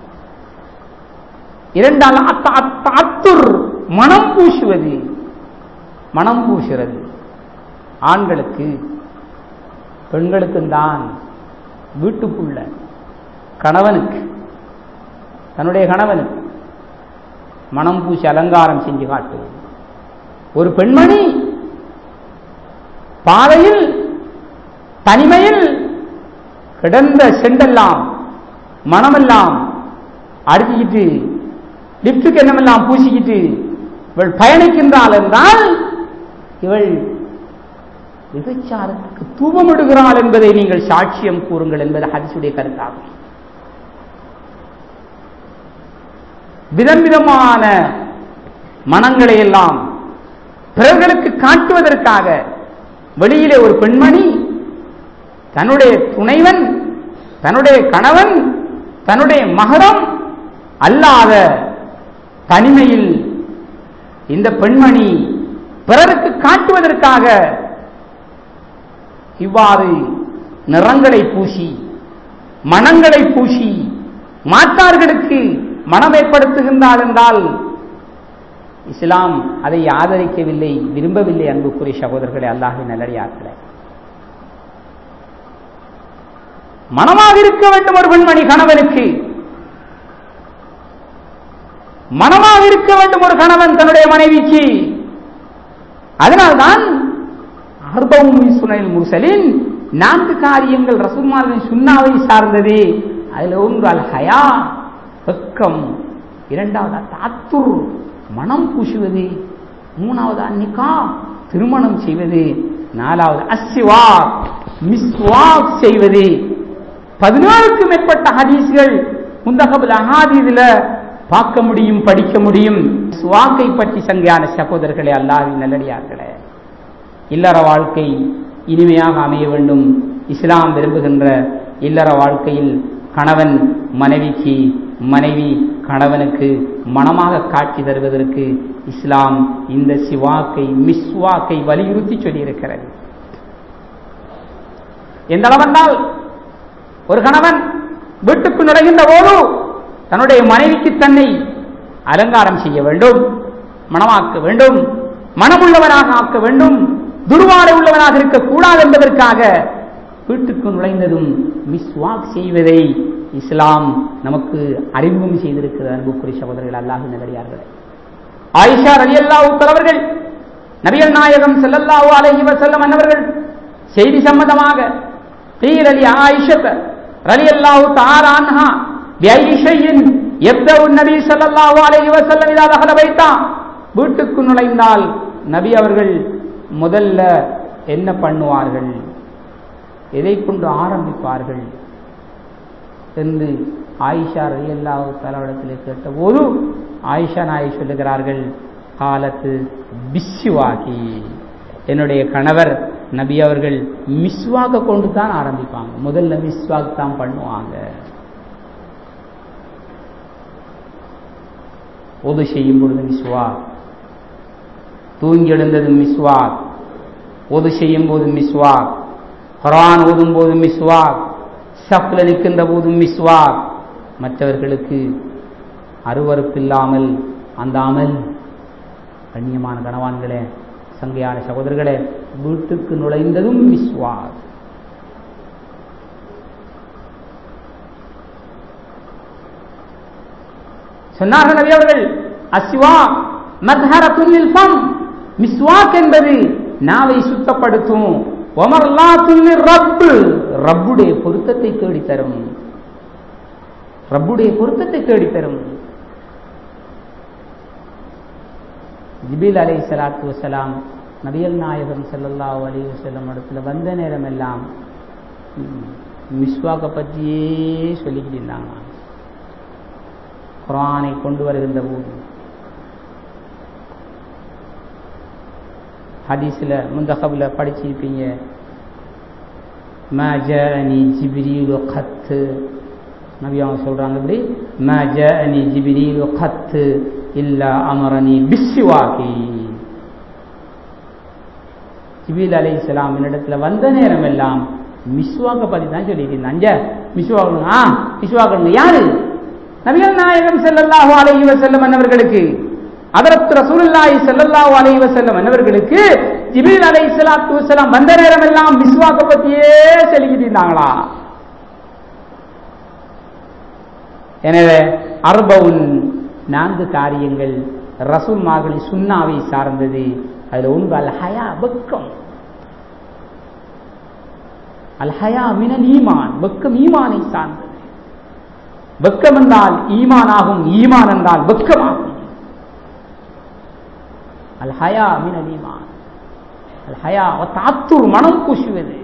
இரண்டால் அத்துர் மனம் பூசுவது மனம் பூசுறது ஆண்களுக்கு பெண்களுக்கும் தான் வீட்டுக்குள்ள கணவனுக்கு தன்னுடைய கணவனுக்கு மனம் பூசி அலங்காரம் செஞ்சு காட்டுவது ஒரு பெண்மணி பாதையில் தனிமையில் கிடந்த செண்டெல்லாம் மனமெல்லாம் அடிச்சுக்கிட்டு லிப்டுக்கு என்னமெல்லாம் பூசிக்கிட்டு இவள் பயணிக்கின்றாள் என்றால் இவள் விபச்சாரத்துக்கு தூபமிடுகிறாள் என்பதை நீங்கள் சாட்சியம் கூறுங்கள் என்பது ஹதிசுடைய கருத்தாகும் விதம் விதமான மனங்களை எல்லாம் பிறர்களுக்கு காட்டுவதற்காக வெளியிலே ஒரு பெண்மணி தன்னுடைய துணைவன் தன்னுடைய கணவன் தன்னுடைய மகரம் அல்லாத தனிமையில் இந்த பெண்மணி பிறருக்கு காட்டுவதற்காக இவ்வாறு நிறங்களை பூசி மனங்களை பூசி மாற்றார்களுக்கு மனம் ஏற்படுத்துகின்றாள் என்றால் இஸ்லாம் அதை ஆதரிக்கவில்லை விரும்பவில்லை அன்புக்குரிய சகோதரர்களே அல்லாஹின் நல்லடியார்களே மனமாக இருக்க வேண்டும் ஒரு பெண்மணி கணவனுக்கு மனமாக இருக்க வேண்டும் ஒரு கணவன் தன்னுடைய மனைவிக்கு அதனால்தான் அர்பவும் சுனைல் முர்சலின் நான்கு காரியங்கள் ரசூல்மார்களின் சுண்ணாவை சார்ந்தது அதில் ஒன்று அல் ஹயா வெக்கம் இரண்டாவது தாத்துர் மனம் பூசுவது மூணாவது அன்னிக்கா திருமணம் செய்வது நாலாவது அஸ்வா மிஸ்வாக் செய்வது பதினாறுக்கும் மேற்பட்ட ஹதீஸ்கள் முந்தகபுல் அஹாதீதில் பார்க்க முடியும் படிக்க முடியும் சுவாக்கை பற்றி சங்கையான சகோதரர்களே அல்லாவின் நல்லடியார்களே இல்லற வாழ்க்கை இனிமையாக அமைய வேண்டும் இஸ்லாம் விரும்புகின்ற இல்லற வாழ்க்கையில் கணவன் மனைவிக்கு மனைவி கணவனுக்கு மனமாக காட்சி தருவதற்கு இஸ்லாம் இந்த சிவாக்கை மிஸ்வாக்கை வலியுறுத்தி சொல்லியிருக்கிறது எந்த அளவென்றால் ஒரு கணவன் வீட்டுக்கு நுழைகின்ற போது தன்னுடைய மனைவிக்கு தன்னை அலங்காரம் செய்ய வேண்டும் மனமாக்க வேண்டும் மனமுள்ளவனாக ஆக்க வேண்டும் துர்வாடை உள்ளவனாக இருக்கக்கூடாது என்பதற்காக வீட்டுக்கு நுழைந்ததும் மிஸ்வாக் செய்வதை இஸ்லாம் நமக்கு அறிமுகம் செய்திருக்கிறது அன்புக்குரிய சகோதரர்கள் அல்லாஹ் நல்லடியார்களே ஆயிஷா ரலி அல்லாஹு தலைவர்கள் நபிகள் நாயகம் செல்லல்லாஹு அலைஹி வஸல்லம் அன்னவர்கள் செய்தி சம்பந்தமாக قيل لعائشة رضي الله تعالى عنها بأي شيء يبدأ النبي صلى الله عليه وسلم إذا دخل بيتا வீட்டுக்கு நுழைந்தால் நபி அவர்கள் முதல்ல என்ன பண்ணுவார்கள் எதை கொண்டு ஆரம்பிப்பார்கள் என்று ஆயிஷா ரலியல்லாஹு தலாவிடத்தில் கேட்டபோது ஆயிஷா நாய் சொல்லுகிறார்கள் காலத்து பிஸ்வாகி என்னுடைய கணவர் நபி அவர்கள் மிஸ்வாக கொண்டு தான் ஆரம்பிப்பாங்க முதல்ல மிஸ்வாக் தான் பண்ணுவாங்க ஒது செய்யும் பொழுது மிஸ்வாக் தூங்கி எழுந்தது மிஸ்வாக் ஒது செய்யும் போது மிஸ்வாக் குரான் ஓதும் போது மிஸ்வாக் சஃப்ல நிற்கின்ற போதும் மிஸ்வாக் மற்றவர்களுக்கு அருவறுப்பில்லாமல் அந்த அமல் கண்ணியமான கணவான்களே சங்கையான சகோதரர்களே வீட்டுக்கு நுழைந்ததும் மிஸ்வாக் சொன்னார்கள் நபி அவர்கள் அஸ்வா மத்ஹரத்துல் ஃபம் மிஸ்வாக் என்பது நாவை சுத்தப்படுத்தும் ஒமர்லா துல்லிர் ரப்பு ரப்புடைய பொருத்தத்தை தேடி தரும் ரப்புடைய பொருத்தத்தை தேடித்தரும் ஜிபில் அலை சலாத்து வசலாம் நபியல் நாயகம் ஸல்லல்லாஹு அலைஹி வஸல்லம் இடத்துல வந்த நேரம் எல்லாம் மிஸ்வாக்கை பற்றியே சொல்லிக்கிட்டு இருந்தாங்க குரானை கொண்டு வருகின்ற போது ஹதீஸில் முந்தகபில் படிச்சிருப்பீங்க ما جاءني جبريل قط நபி அவங்க சொல்றாங்க இப்படி ما جاءني جبريل قط إلا أمرني بالسواك ஜிபில் அலை இஸ்லாம் என்னிடத்துல வந்த நேரம் எல்லாம் மிஸ்வாக்க பத்தி தான் சொல்லிட்டு இருந்தான் அஞ்ச மிஸ்வாக்கணும் ஆ மிஸ்வாக்கணும் யாரு நபிகள் நாயகம் ஸல்லல்லாஹு அலைஹி வஸல்லம் அன்னவர்களுக்கு அதரத்து ரசூலுல்லாஹி ஸல்லல்லாஹு அலைஹி வஸல்லம் அன்னவர்களுக்கு ஜிபில் அலை ஸலாத்து வஸலாம் வந்த நேரம் எல்லாம் மிஸ்வாக்க பத்தியே சொல்லிக்கிட்டு இருந்தாங்களா எனவே அர்பவுன் நான்கு காரியங்கள் ரசூல்மார்களின் சுண்ணாவை சார்ந்தது அதுல ஒன்று அல் ஹயா வெக்கம் அல் ஹயா மினல் ஈமான் வெக்கம் ஈமானை சார்ந்தது வெக்கம் என்றால் ஈமானாகும் ஈமான் என்றால் வெக்கமாகும் அல் ஹயா மினல் ஈமான் அல் ஹயா தாத்தூர் மனம் பூசுவது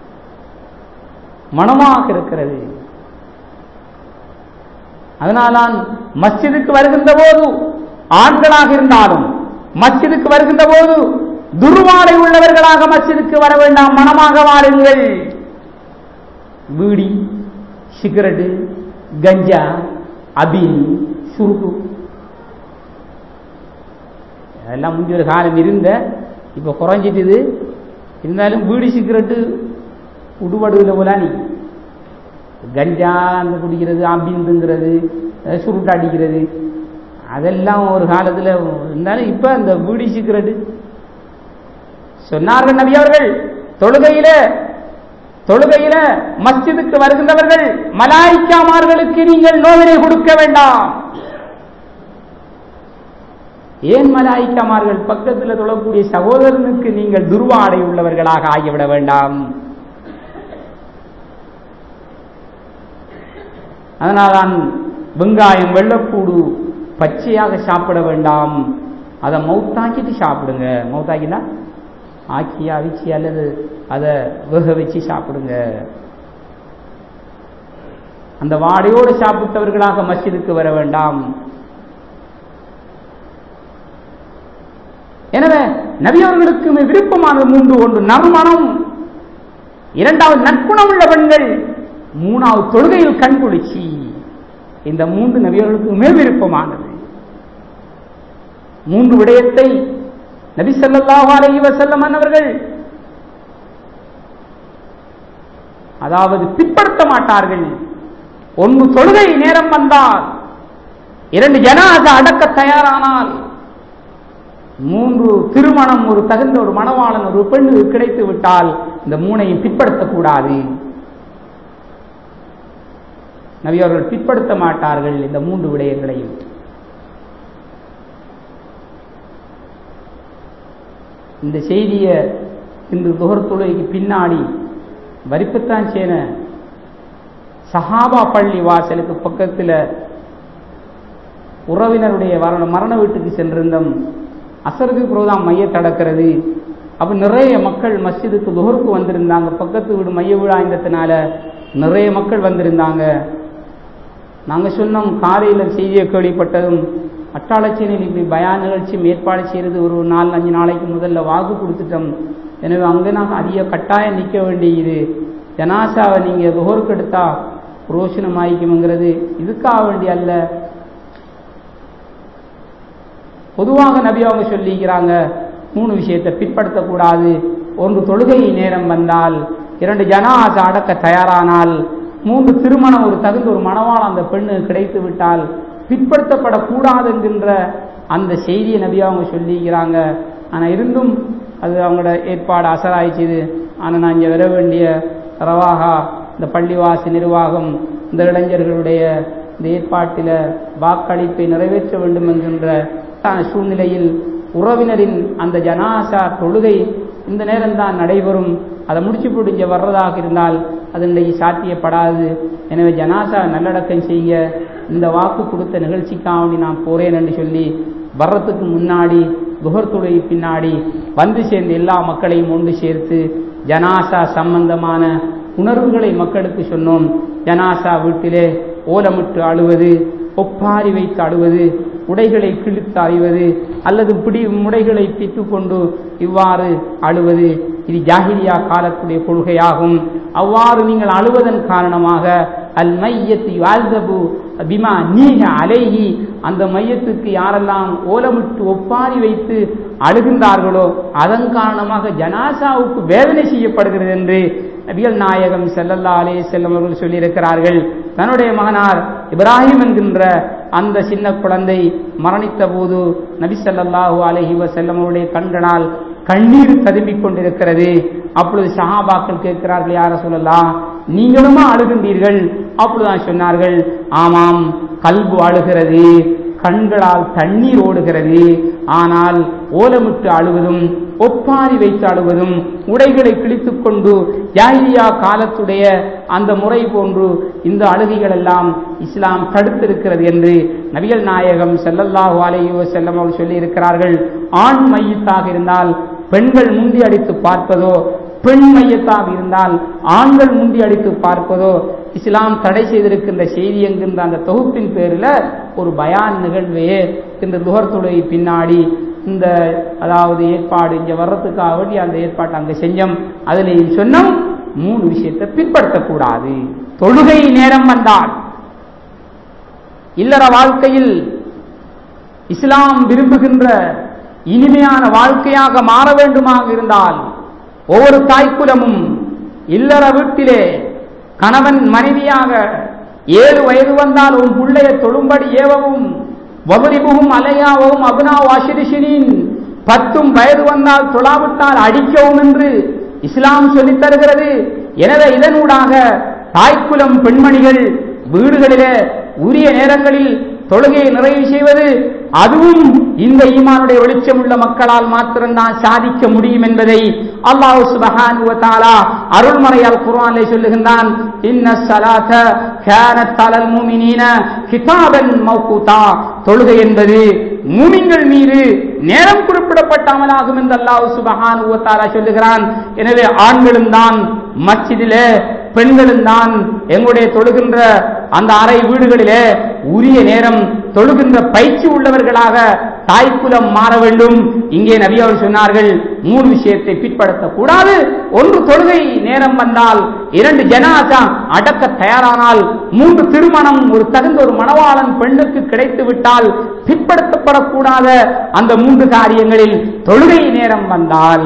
மனமாக இருக்கிறது அதனால்தான் மஸ்ஜிதுக்கு வருகின்ற போது ஆண்களாக இருந்தாலும் மஸ்ஜிதுக்கு வருகின்ற போது துர்வாடை உள்ளவர்களாக மஸ்ஜிதுக்கு வர வேண்டாம் மனமாக வாருங்கள் பீடி சிகரெட்டு கஞ்சா அபின் சுருக்கு அதெல்லாம் முந்தைய ஒரு காலம் இருந்த இப்ப குறைஞ்சிட்டுது இருந்தாலும் பீடி சிகரெட்டு உடுபடுவில் போல நீ கஞ்சா அந்த குடிக்கிறது அபிந்துங்கிறது சுருட்டு அடிக்கிறது அதெல்லாம் ஒரு காலத்தில் இருந்தாலும் இப்ப இந்த பீடி சிகரெட்டு சொன்னார்கள் நபி அவர்கள் தொழுகையில தொழுகையில மஸ்ஜிதுக்கு வருகின்றவர்கள் மலாய்க்காமார்களுக்கு நீங்கள் நோவினை கொடுக்க வேண்டாம் ஏன் மலாய்க்காமார்கள் பக்கத்தில் தொழக்கூடிய சகோதரனுக்கு நீங்கள் துர்வாடை உள்ளவர்களாக ஆகிவிட வேண்டாம் அதனால்தான் வெங்காயம் வெள்ளப்பூடு பச்சையாக சாப்பிட வேண்டாம் அதை மௌத்தாக்கிட்டு சாப்பிடுங்க மௌத்தாக்கினா ஆக்கி அவிச்சு அல்லது அதை வேக வச்சு சாப்பிடுங்க அந்த வாடையோடு சாப்பிட்டவர்களாக மஸ்ஜிதுக்கு வர வேண்டாம் எனவே நபியவர்களுக்கு விருப்பமானது மூன்று ஒன்று நறுமணம் இரண்டாவது நற்குணம் உள்ள பெண்கள் மூணாவது தொழுகையில் கண்குளிச்சி இந்த மூன்று நபியவர்களுக்குமே விருப்பமானது மூன்று விடயத்தை நபி ஸல்லல்லாஹு அலைஹி வஸல்லம் அவர்கள் அதாவது பிற்படுத்த மாட்டார்கள் ஒன்று தொழுகை நேரம் வந்தால் இரண்டு ஜனாசா அடக்க தயாரானால் மூன்று திருமணம் ஒரு தகுந்த ஒரு மணவாளன் ஒரு பெண்ணு கிடைத்து விட்டால் இந்த மூனையும் பிற்படுத்தக்கூடாது நபி அவர்கள் பிற்படுத்த மாட்டார்கள் இந்த மூன்று விடயங்களையும் இந்த செய்தியை இன்று துகர் தொழுகைக்கு பின்னாடி வரிப்புத்தான் சேன சஹாபா பள்ளி வாசலுக்கு பக்கத்தில் உறவினருடைய வரண மரண வீட்டுக்கு சென்றிருந்தோம் அசருக்கு புரோதான் மைய தடக்கிறது அப்போ நிறைய மக்கள் மஸ்ஜிதுக்கு துகருக்கு வந்திருந்தாங்க பக்கத்து வீடு மைய விழா இருந்ததுனால நிறைய மக்கள் வந்திருந்தாங்க நாங்கள் சொன்னோம் காலையில் செய்தியை கேள்விப்பட்டதும் அட்டாளச்சேனையில் இப்படி பயான் நிகழ்ச்சி மேற்பாடு செய்கிறது ஒரு நாலு அஞ்சு நாளைக்கு முதல்ல வாக்கு கொடுத்துட்டோம் எனவே அங்கே நாங்கள் அதிக கட்டாயம் நிற்க வேண்டியது ஜனாசாவை நீங்கள் துகருக்கு எடுத்தா புரோஷனம் ஆயிக்கும்ங்கிறது இதுக்காக வேண்டிய அல்ல பொதுவாக நபி அவங்க சொல்லிக்கிறாங்க மூணு விஷயத்தை பிற்படுத்தக்கூடாது ஒன்று தொழுகை நேரம் வந்தால் இரண்டு ஜனாசா அடக்க தயாரானால் மூன்று திருமணம் ஒரு தகுந்த ஒரு மணவாள் அந்த பெண்ணு கிடைத்து விட்டால் பிற்படுத்தப்படக்கூடாது என்கின்ற அந்த செய்தியை நபி அவங்க சொல்லிக்கிறாங்க ஆனால் இருந்தும் அது அவங்களோட ஏற்பாடு அசராயிச்சுது ஆனால் நான் இங்கே வர வேண்டிய ரவாகா இந்த பள்ளிவாசி நிர்வாகம் இந்த இளைஞர்களுடைய இந்த ஏற்பாட்டில் வாக்களிப்பை நிறைவேற்ற வேண்டும் என்கின்ற சூழ்நிலையில் உறவினரின் அந்த ஜனாசா தொழுகை இந்த நேரம் தான் நடைபெறும் அதை முடிச்சு பிடிஞ்ச வர்றதாக இருந்தால் அது இன்றைக்கு சாத்தியப்படாது எனவே ஜனாசா நல்லடக்கம் செய்ய இந்த வாக்கு கொடுத்த நிகழ்ச்சிக்காக நான் போறேன் என்று சொல்லி வர்றதுக்கு முன்னாடி குஹர்துடைய பின்னாடி வந்து சேர்ந்த எல்லா மக்களையும் ஒன்று சேர்த்து ஜனாசா சம்பந்தமான உணர்வுகளை மக்களுக்கு சொன்னோம் ஜனாசா வீட்டிலே ஓலமிட்டு அழுவது ஒப்பாரி வைத்து அழுவது உடைகளை கிழித்து அறிவது அல்லது பிடி முடைகளை பித்து கொண்டு இவ்வாறு அழுவது இது ஜாகிரியா காலத்துடைய கொள்கையாகும் அவ்வாறு நீங்கள் அழுவதன் காரணமாக அல் மையத்து வாழ்தபு பிமா நீக அலைகி அந்த மையத்துக்கு யாரெல்லாம் ஓலமிட்டு ஒப்பாரி வைத்து அழுகின்றார்களோ அதன் காரணமாக ஜனாசாவுக்கு வேதனை செய்யப்படுகிறது என்று நபிகள் நாயகம் செல்லல்லா அலே செல்லம் அவர்கள் சொல்லியிருக்கிறார்கள் தன்னுடைய மகனார் இப்ராஹிம் என்கின்ற அந்த சின்ன குழந்தை மரணித்த போது நபி ஸல்லல்லாஹு அலைஹி வஸல்லம் அவருடைய கண்களால் கண்ணீர் ததும்பிக் கொண்டிருக்கிறது அப்பொழுது சஹாபாக்கள் கேட்கிறார்கள் யார சொல்லலாம் நீங்களுமா அழுகின்றீர்கள் அப்பொழுதுதான் சொன்னார்கள் ஆமாம் கல்பு அழுகிறது கண்களால் தண்ணீர் ஓடுகிறது ஆனால் ஓலமிட்டு அழுவதும் ஒப்பாரி வைத்து அழுவதும் உடைகளை கிழித்துக் கொண்டு ஜாகிரியா காலத்துடைய அந்த முறை போன்று இந்த அழுகைகள் எல்லாம் இஸ்லாம் தடுத்திருக்கிறது என்று நபிகள் நாயகம் செல்லல்லாஹு அலைஹி வஸல்லம் அவர்கள் சொல்லி இருக்கிறார்கள் ஆண் மையத்தாக இருந்தால் பெண்கள் முந்தி அடித்து பார்ப்பதோ பெண் மையத்தாக இருந்தால் ஆண்கள் முந்தி அடித்து பார்ப்பதோ இஸ்லாம் தடை செய்திருக்கின்ற செய்தி என்கின்ற அந்த தொகுப்பின் பேரில் ஒரு பயான் நிகழ்வே இந்த லுகர் தொழுகை பின்னாடி இந்த அதாவது ஏற்பாடு இங்க வர்றதுக்காக வேண்டி அந்த ஏற்பாட்டை அங்க செஞ்சோம் அதுல சொன்னோம் மூணு விஷயத்தை பின்பற்றக்கூடாது தொழுகை நேரம் வந்தால் இல்லற வாழ்க்கையில் இஸ்லாம் விரும்புகின்ற இனிமையான வாழ்க்கையாக மாற வேண்டுமாக இருந்தால் ஒவ்வொரு தாய்க்குலமும் இல்லற வீட்டிலே கணவன் மனைவியாக ஏழு வயது வந்தால் உன் பிள்ளைய தொழும்படி ஏவவும் வபரிபுகும் அலையாவும் அபுனா வாஷிரிஷினின் பத்தும் வயது வந்தால் தொழாவிட்டால் அடிக்கவும் என்று இஸ்லாம் சொல்லித் தருகிறது எனவே இதனூடாக தாய்க்குலம் பெண்மணிகள் வீடுகளிலே உரிய நேரங்களில் தொழுகையை நிறைவு செய்வது அதுவும் இந்த ஈமானுடைய வெளிச்சம் உள்ள மக்களால் மாத்திரம்தான் சாதிக்க முடியும் என்பதை அல்லாஹ் சுபஹானு வ தஆலா அருள்மறையால் குர்ஆனிலே சொல்லுகின்றான் இன்ன ஸலாத கானத் அலல் முஃமினீன கிதாபன் மௌகூதா தொழுகை என்பது மூமின்கள் மீது நேரம் குறிப்பிடப்பட்ட அமலாகும் என்று அல்லாஹ் சுபஹானு வ தஆலா சொல்லுகிறான் எனவே ஆண்களும் தான் மஸ்ஜிதிலே பெண்களும் தான் எங்களுடைய தொழுகின்ற அந்த அறை வீடுகளிலே உரிய நேரம் தொழுகின்ற பயிற்சி உள்ளவர்களாக தாய்க்குலம் மாற வேண்டும் இங்கே நபி அவர் சொன்னார்கள் மூணு விஷயத்தை பிற்படுத்தக் கூடாது ஒன்று தொழுகை நேரம் வந்தால் இரண்டு ஜனாசா அடக்க தயாரானால் மூன்று திருமணம் ஒரு தகுந்த ஒரு மணவாளன் பெண்ணுக்கு கிடைத்து விட்டால் பிற்படுத்தப்படக்கூடாத அந்த மூன்று காரியங்களில் தொழுகை நேரம் வந்தால்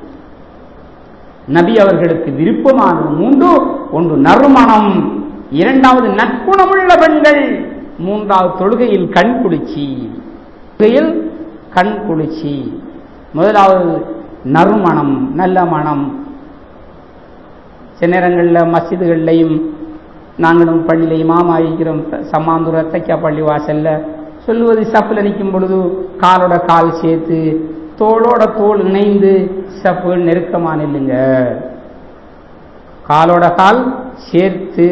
நபி அவர்களுக்கு விருப்பமானது மூன்று ஒன்று நறுமணம் இரண்டாவது நற்குணமுள்ள பெண்கள் மூன்றாவது தொழுகையில் கண் குளிர்ச்சி தொழுகையில் கண் குளிர்ச்சி முதலாவது நறுமணம் நல்ல மனம் சில நேரங்களில் மசிதுகள்லையும் நாங்களும் பள்ளியிலையும் மாமா இருக்கிறோம் சம்மாந்துர தைக்கா பள்ளி வாசல்ல சொல்லுவது சப்பில் நிற்கும் பொழுது காலோட கால் சேர்த்து தோளோட தோல் இணைந்து சப்பு நெருக்கமான இல்லைங்க காலோட கால் சேர்த்து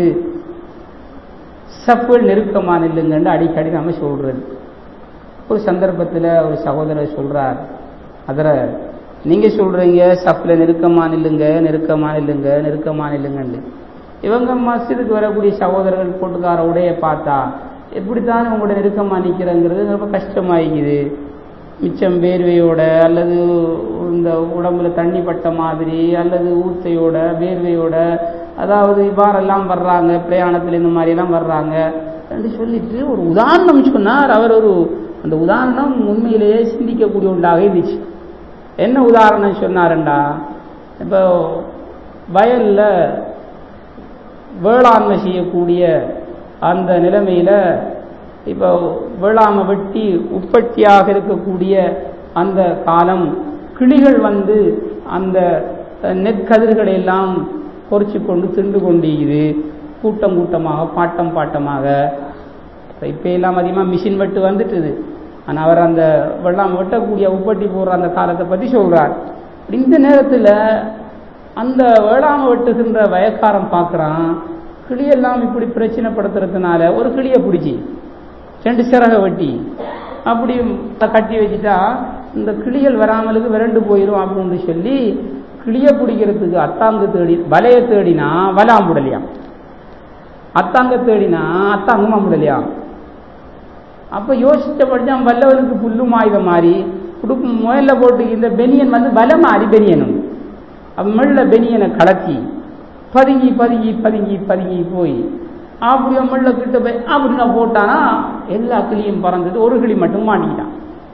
சப்பு நெருக்கமான இல்லைங்கன்னு அடிக்கடி நம்ம சொல்றது ஒரு சந்தர்ப்பத்தில் ஒரு சகோதரர் சொல்றார் அதில் நீங்க சொல்றீங்க சப்பில் நெருக்கமான இல்லைங்க நெருக்கமான இல்லைங்க நெருக்கமான இல்லைங்கன்னு இவங்க மஸ்ஜிதுக்கு வரக்கூடிய சகோதரர்கள் போட்டுக்கார உடைய பார்த்தா எப்படித்தான் உங்களோட நெருக்கமாக நிற்கிறங்கிறது ரொம்ப கஷ்டமாயிக்குது மிச்சம் வேர்வையோட அல்லது இந்த உடம்புல தண்ணி பட்ட மாதிரி அல்லது ஊத்தையோட வேர்வையோட அதாவது இவ்வாறெல்லாம் வர்றாங்க பிரயாணத்தில் இந்த மாதிரியெல்லாம் வர்றாங்க என்று சொல்லிட்டு ஒரு உதாரணம் சொன்னார் அவர் ஒரு அந்த உதாரணம் உண்மையிலேயே சிந்திக்கக்கூடிய ஒன்றாக இருந்துச்சு என்ன உதாரணம் சொன்னாருண்டா இப்போ வயலில் வேளாண்மை செய்யக்கூடிய அந்த நிலைமையில் இப்போ வேளாண்மை வெட்டி உற்பத்தியாக இருக்கக்கூடிய அந்த காலம் கிளிகள் வந்து அந்த நெற்கதிர்களை எல்லாம் பொறிச்சு கொண்டு தின்று கொண்டிருக்குது கூட்டம் கூட்டமாக பாட்டம் பாட்டமாக இப்போ எல்லாம் அதிகமாக மிஷின் வெட்டு வந்துட்டுது ஆனால் அவர் அந்த வெள்ளாமை வெட்டக்கூடிய உற்பத்தி போடுற அந்த காலத்தை பற்றி சொல்கிறார் இந்த நேரத்தில் அந்த வேளாண் வெட்டுகின்ற வயக்காரன் பார்க்குறான் கிளியெல்லாம் இப்படி பிரச்சனைப்படுத்துறதுனால ஒரு கிளியை பிடிச்சி ரெண்டு சிறகை வெட்டி அப்படி கட்டி வச்சுட்டா இந்த கிளிகள் வராமலுக்கு விரண்டு போயிடும் அப்படின்னு சொல்லி கிளிய பிடிக்கிறதுக்கு அத்தாங்க தேடி வலைய தேடினா வலாம் முடலையாம் அத்தாங்க தேடினா அத்தாங்கமா முடலையாம் அப்ப யோசிச்சபடிதான் வல்லவனுக்கு புல்லு மாயுத மாதிரி உடுப்பு முயல்ல போட்டு இந்த பெனியன் வந்து வலை மாறி பெனியனும் அப்ப மெல்ல பெனியனை கலத்தி பதுங்கி பதுங்கி பதுங்கி பதுங்கி போய் அப்படியே மெல்ல கிட்ட போய் அப்படின்னு போட்டானா எல்லா கிளியும் பறந்தது ஒரு கிளி மட்டும் மாட்டிக்கிட்டான்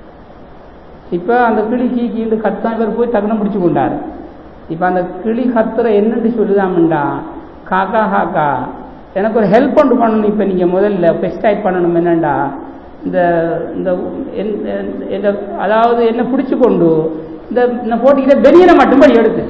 இப்ப அந்த கிளி கீ கீண்டு கத்தான் இவர் போய் தகனம் பிடிச்சு கொண்டாரு இப்ப அந்த கிளி கத்துற என்னன்னு சொல்லுதாமண்டா காக்கா காக்கா எனக்கு ஒரு ஹெல்ப் ஒன்று பண்ணணும் இப்ப நீங்க முதல்ல பெஸ்டைட் பண்ணணும் என்னண்டா இந்த இந்த இந்த அதாவது என்ன பிடிச்சு கொண்டு இந்த போட்டிக்கிட்ட பெரியனை மட்டும்படி எடுத்து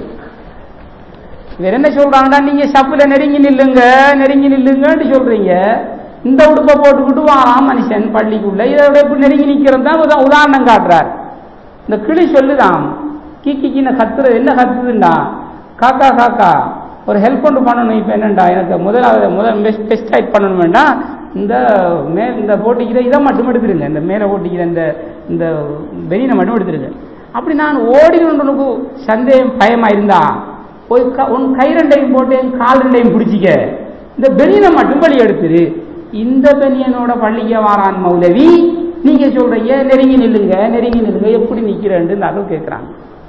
வேற என்ன சொல்றாங்கடா நீங்க சப்புல நெருங்கி நில்லுங்க நெருங்கி நில்லுங்கன்னு சொல்றீங்க இந்த உடுப்பை போட்டுக்கிட்டு வாராம் மனுஷன் பள்ளிக்குள்ள இதோட எப்படி நெருங்கி நிக்கிறது தான் உதாரணம் காட்டுறார் இந்த கிளி சொல்லுதான் கீக்கி கீன கத்துறது என்ன கத்துதுண்டா காக்கா காக்கா ஒரு ஹெல்ப் ஒன்று பண்ணணும் இப்போ என்னண்டா எனக்கு முதலாவது முதல் பெஸ்ட் டைட் பண்ணணும் வேண்டாம் இந்த மே இந்த போட்டிக்கிற இதை மட்டும் எடுத்துருங்க இந்த மேலே போட்டிக்கிற இந்த இந்த பெனியனை மட்டும் எடுத்துருங்க அப்படி நான் ஓடினு சந்தேகம் பயமா இருந்தா போய் உன் கை ரெண்டையும் போட்டு என் கால் ரெண்டையும் பிடிச்சிக்க இந்த பெனியனை மட்டும் பள்ளி எடுத்துரு இந்த பெனியனோட பள்ளிக்க வாரான் மௌலவி நீங்க சொல்றீங்க நெருங்கி நில்லுங்க நெருங்கி நில்லுங்க எப்படி நிக்கிறேன்னு அருள் கேட்கிறாங்க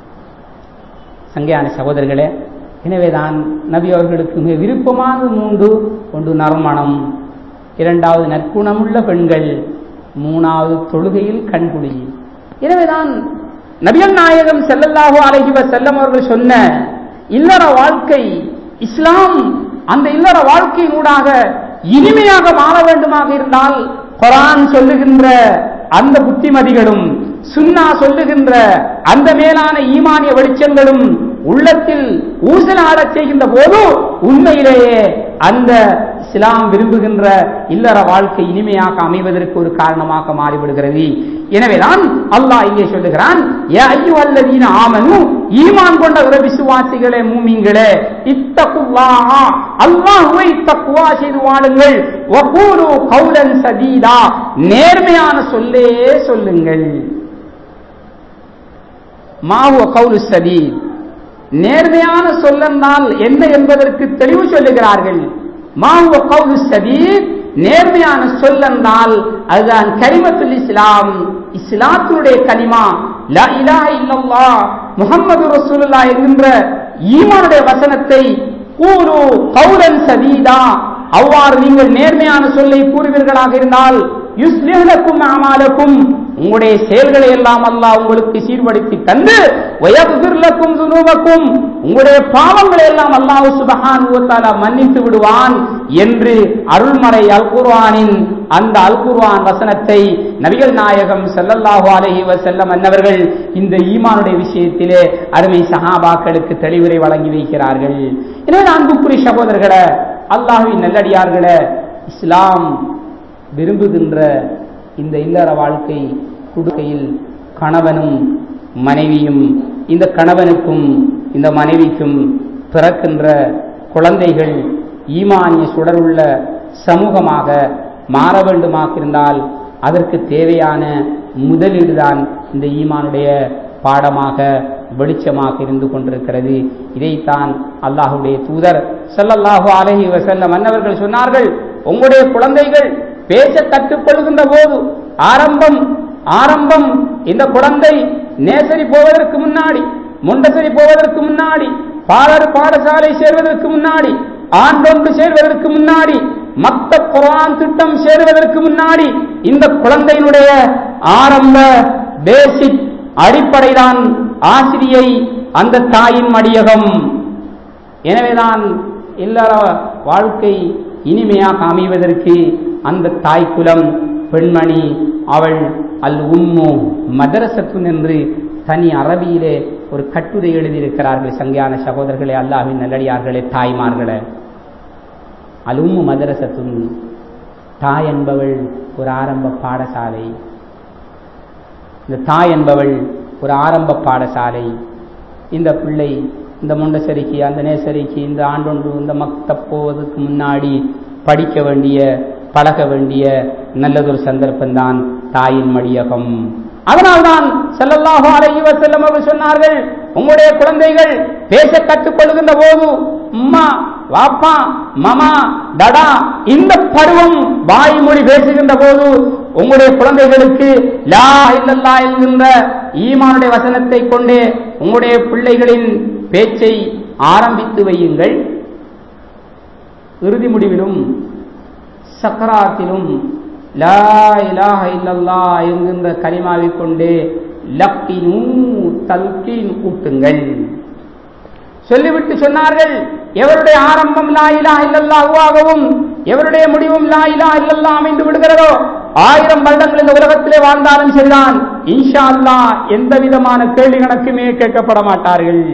சங்கையான சகோதரர்களே எனவேதான் நபி அவர்களுக்கு மிக விருப்பமான மூன்று ஒன்று நறுமணம் இரண்டாவது நற்குணமுள்ள பெண்கள் மூணாவது தொழுகையில் கண்குழி எனவேதான் நபிகள் நாயகம் செல்லல்லாஹு அலைஹி செல்லம் அவர்கள் சொன்ன இல்லற வாழ்க்கை இஸ்லாம் அந்த இல்லற வாழ்க்கையினூடாக இனிமையாக மாற வேண்டுமாக இருந்தால் குரான் சொல்லுகின்ற அந்த புத்திமதிகளும் சுன்னா சொல்லுகின்ற அந்த மேலான ஈமானிய வெளிச்சங்களும் உள்ளத்தில் ஊசலாடச் செய்கின்ற போது உண்மையிலேயே அந்த இஸ்லாம் விரும்புகின்ற இல்லற வாழ்க்கை இனிமையாக அமைவதற்கு ஒரு காரணமாக மாறிவிடுகிறது எனவேதான் அல்லாஹ் இங்கே சொல்லுகிறான் அல்லதீன ஆமனு ஈமான் கொண்ட ஒரு விசுவாசிகளே மூமிங்களே இத்தகுவாஹா அல்லாஹுவை தக்குவா செய்து வாழுங்கள் வகூரு கௌலன் சதீதா நேர்மையான சொல்லே சொல்லுங்கள் மாவு கவுலு சதீத் நேர்மையான சொல்லென்றால் என்ன என்பதற்கு தெளிவு சொல்லுகிறார்கள் மாவு கவுலு சதீத் நேர்மையான சொல்லென்றால் அதுதான் கரிமத்துல் இஸ்லாம் இஸ்லாத்தினுடைய கலிமா லா இலாஹ இல்லல்லாஹ் முஹம்மது ரசூலுல்லாஹ் என்கின்ற ஈமானுடைய வசனத்தை கூறு கௌலன் சதீதா அவ்வாறு நீங்கள் நேர்மையான சொல்லை கூறுவீர்களாக இருந்தால் யுஸ்லிஹ்லக்கும் அமாலக்கும் உங்களுடைய செயல்களை எல்லாம் அல்லாஹ் உங்களுக்கு சீர்படுத்தி தந்து வயகுலக்கும் துனூபக்கும் உங்களுடைய பாவங்களை எல்லாம் அல்லாஹ் சுபஹான் மன்னித்து விடுவான் என்று அருள்மறை அல் குர்ஆனின் அந்த அல் குர்ஆன் வசனத்தை நபிகள் நாயகம் ஸல்லல்லாஹு அலைஹி வஸல்லம் அன்னவர்கள் இந்த ஈமானுடைய விஷயத்திலே அருமை சஹாபாக்களுக்கு தெளிவுரை வழங்கி வைக்கிறார்கள் எனவே அன்புக்குரிய சகோதரர்களே அல்லாஹ்வின் நல்லடியார்களே இஸ்லாம் விரும்புகின்ற இந்த இல்லற வாழ்க்கை குடுக்கையில் கணவனும் மனைவியும் இந்த கணவனுக்கும் இந்த மனைவிக்கும் பிறக்கின்ற குழந்தைகள் ஈமானிய சுடருள்ள சமூகமாக மாற வேண்டுமாக இருந்தால் அதற்கு தேவையான முதலீடுதான் இந்த ஈமானுடைய பாடமாக வெளிச்சமாக இருந்து கொண்டிருக்கிறது இதைத்தான் அல்லாஹுடைய தூதர் ஸல்லல்லாஹு அலைஹி வஸல்லம் அன்னவர்கள் சொன்னார்கள் உங்களுடைய குழந்தைகள் பேச கற்றுக்கொள்கின்ற போது ஆரம்பம் ஆரம்பம் இந்த குழந்தை நேசரி போவதற்கு முன்னாடி முண்டசரி போவதற்கு முன்னாடி பாலர் பாடசாலை சேர்வதற்கு முன்னாடி ஆண்டொன்று சேர்வதற்கு முன்னாடி மத்த குரான் திட்டம் சேருவதற்கு முன்னாடி இந்த குழந்தையினுடைய ஆரம்ப பேசிக் அடிப்படைதான் ஆசிரியை அந்த தாயின் மடியகம் எனவேதான் இல்லற வாழ்க்கை இனிமையாக அமைவதற்கு அந்த தாய் குலம் பெண்மணி அவள் அல் உம்மு மதரசத்துன் என்று தனி அரபியிலே ஒரு கட்டுரை எழுதியிருக்கிறார்கள் சங்கையான சகோதரர்களே அல்லாஹின் நல்லடியார்களே தாய்மார்களே அல் உம்மு மதரசத்துன் தாய் என்பவள் ஒரு ஆரம்ப பாடசாலை இந்த தாய் என்பவள் ஒரு ஆரம்ப பாடசாலை இந்த பிள்ளை இந்த முண்டசரிக்கு அந்த நேசரிக்கு இந்த ஆண்டொன்று இந்த மக்தப் போவதற்கு முன்னாடி படிக்க வேண்டிய பழக வேண்டிய நல்லதொரு சந்தர்ப்பம்தான் தாயின் மடியகம் அதனால்தான் ஸல்லல்லாஹு அலைஹி வஸல்லம் அவர்கள் சொன்னார்கள் உங்களுடைய குழந்தைகள் பேச கற்றுக்கொள்கின்ற போது அம்மா வாப்பா மமா டடா இந்த பருவம் வாய்மொழி பேசுகின்ற போது உங்களுடைய குழந்தைகளுக்கு லா இல்லல்லா என்கின்ற ஈமானுடைய வசனத்தை கொண்டே உங்களுடைய பிள்ளைகளின் பேச்சை ஆரம்பித்து வையுங்கள் இறுதி முடிவிலும் சக்கராத்திலும் லா இலாஹ இல்லல்லா என்கின்ற கலிமாவை கொண்டே லக்கினு தல்கீன் ஊட்டுங்கள் சொல்லிவிட்டு சொன்னார்கள் எவருடைய ஆரம்பம் லா இலா இல்லல்லாஹுவாகவும் எவருடைய முடிவும் லா இலா இல்லல்லா அமைந்து விடுகிறதோ ஆயிரம் வருடங்கள் இந்த உலகத்திலே வாழ்ந்தாலும் சரிதான் இன்ஷா அல்லாஹ் எந்த விதமான கேள்வி கணக்குமே கேட்கப்பட மாட்டார்கள்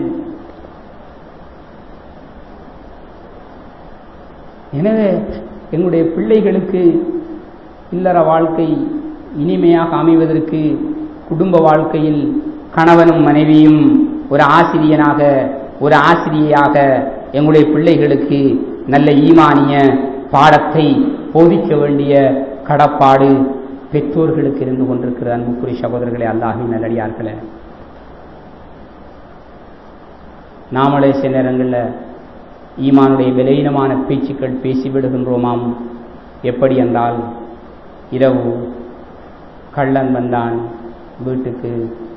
எனவே எங்களுடைய பிள்ளைகளுக்கு இல்லற வாழ்க்கை இனிமையாக அமைவதற்கு குடும்ப வாழ்க்கையில் கணவனும் மனைவியும் ஒரு ஆசிரியனாக ஒரு ஆசிரியையாக எங்களுடைய பிள்ளைகளுக்கு நல்ல ஈமானிய பாடத்தை போதிக்க வேண்டிய கடப்பாடு பெற்றோர்களுக்கு இருந்து கொண்டிருக்கிற அன்புக்குரிய சகோதரர்களே அல்லாஹின் நல்லடியார்களே நாமளே சில நேரங்களில் ஈமானுடைய விலையினமான பேச்சுக்கள் பேசிவிடுகின்றோமாம் எப்படி என்றால் இரவு கள்ளன் வந்தான் வீட்டுக்கு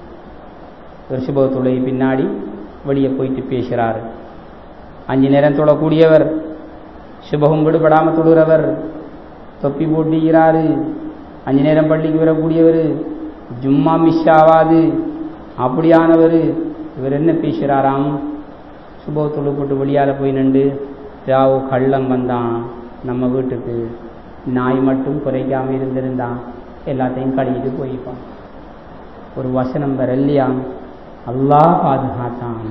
ரிஷப தொலை பின்னாடி வெளியே போயிட்டு பேசுகிறார் அஞ்சு நேரம் தொழக்கூடியவர் சுபகம் விடுபடாமல் தொழுகிறவர் தொப்பி போட்டிக்கிறாரு அஞ்சு நேரம் பள்ளிக்கு வரக்கூடியவர் ஜும்மா மிஸ் ஆகாது அப்படியானவர் இவர் என்ன பேசுகிறாராம் சுப தொழு போட்டு வெளியால் போய் நின்று ராவு கள்ளம் வந்தான் நம்ம வீட்டுக்கு நாய் மட்டும் குறைக்காம இருந்திருந்தான் எல்லாத்தையும் கழுவிட்டு போய்ப்பான் ஒரு வசனம் வரலையாம் அல்லாஹ் பாதுகாத்தான்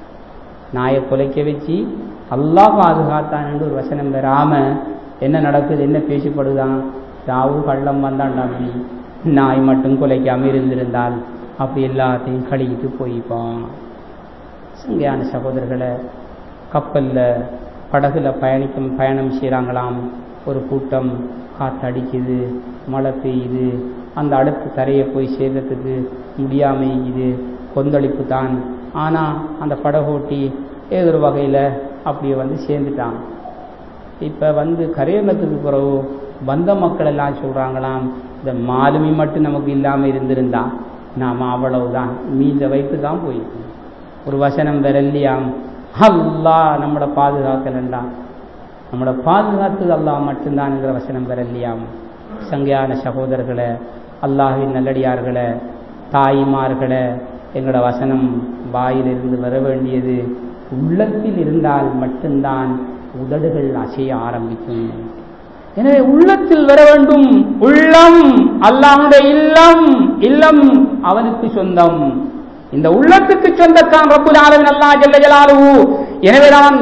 நாயை குலைக்க வச்சு அல்லாஹ் பாதுகாத்தான் என்று ஒரு வசனம் பெறாம என்ன நடக்குது என்ன பேசப்படுதான் ராவு கள்ளம் வந்தான்டா அப்படி நாய் மட்டும் குலைக்காம இருந்திருந்தால் அப்படி எல்லாத்தையும் கழுவிட்டு போய்ப்பான் சங்கையான சகோதரர்களை கப்பலில் படகுல பயணிக்கும் பயணம் செய்கிறாங்களாம் ஒரு கூட்டம் காற்றடிக்குது மழை பெய்யுது அந்த அடுத்த தரையை போய் சேர்றதுக்கு முடியாமல் இது கொந்தளிப்பு தான் ஆனால் அந்த படகோட்டி ஏதோ ஒரு வகையில் அப்படியே வந்து சேர்ந்துட்டான் இப்போ வந்து கரையோரத்துக்கு பிறகு வந்த மக்கள் எல்லாம் சொல்கிறாங்களாம் இந்த மாலுமி மட்டும் நமக்கு இல்லாமல் இருந்திருந்தா நாம் அவ்வளவுதான் மீந்த வைத்து தான் போயிருக்கோம் ஒரு வசனம் வரலையாம் அல்லா நம்மளை பாதுகாக்கலண்டா நம்மளை பாதுகாத்தது அல்லாஹ் மட்டும்தான்ங்கிற வசனம் வரலையாம் சங்கையான சகோதரர்களை அல்லாஹின் நல்லடியார்களை தாய்மார்களை எங்களோட வசனம் வாயிலிருந்து வர வேண்டியது உள்ளத்தில் இருந்தால் மட்டும்தான் உதடுகள் அசைய ஆரம்பிக்கும் எனவே உள்ளத்தில் வர வேண்டும் உள்ளம் அல்லாஹுடைய இல்லம் இல்லம் அவனுக்கு சொந்தம் இந்த உள்ளத்துக்கு சொந்தத்தான் ரப்புல் ஆலமின் அல்லாஹ் ஜல்ல ஜலாலுஹு எனவேதான்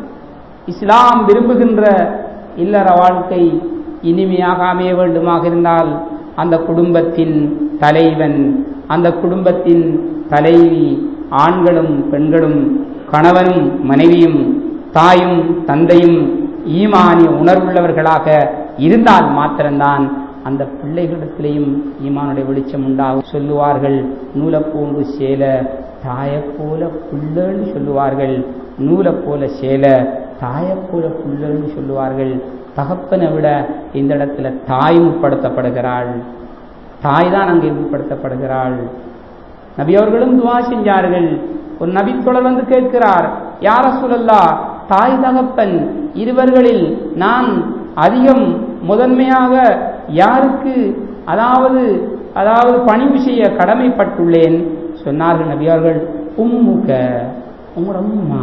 இஸ்லாம் விரும்புகின்ற இல்லற வாழ்க்கை இனிமையாக அமைய வேண்டுமாக இருந்தால் அந்த குடும்பத்தின் தலைவன் அந்த குடும்பத்தின் தலைவி ஆண்களும் பெண்களும் கணவனும் மனைவியும் தாயும் தந்தையும் ஈமானிய உணர்வுள்ளவர்களாக இருந்தால் மாத்திரம்தான் அந்த பிள்ளைகளிடத்திலேயும் ஈமானுடைய வெளிச்சம் உண்டாகும் சொல்லுவார்கள் நூலை போன்று சேல தாயப்போல புள்ளன்னு சொல்லுவார்கள் நூலை போல சேல தாயப்போல புள்ளன்னு சொல்லுவார்கள் தகப்பனை விட இந்த இடத்துல தாய் முற்படுத்தப்படுகிறாள் தாய் தான் அங்கே முற்படுத்தப்படுகிறாள் நபி அவர்களும் துவா செஞ்சார்கள் ஒரு நபி தொடர் வந்து கேட்கிறார் யார சொல்லல்லா தாய் தகப்பன் இருவர்களில் நான் அதிகம் முதன்மையாக யாருக்கு அதாவது அதாவது பணிவு செய்ய கடமைப்பட்டுள்ளேன் சொன்னார்கள் நபியார்கள் உம்முக உங்களோட அம்மா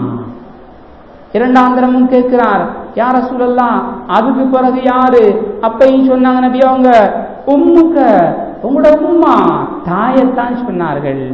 இரண்டாம் தரமும் கேட்கிறார் யார சூழல்லாம் அதுக்கு பிறகு யாரு அப்பையும் சொன்னாங்க நபி அவங்க உம்முக்க உங்களோட உம்மா தாயத்தான் சொன்னார்கள்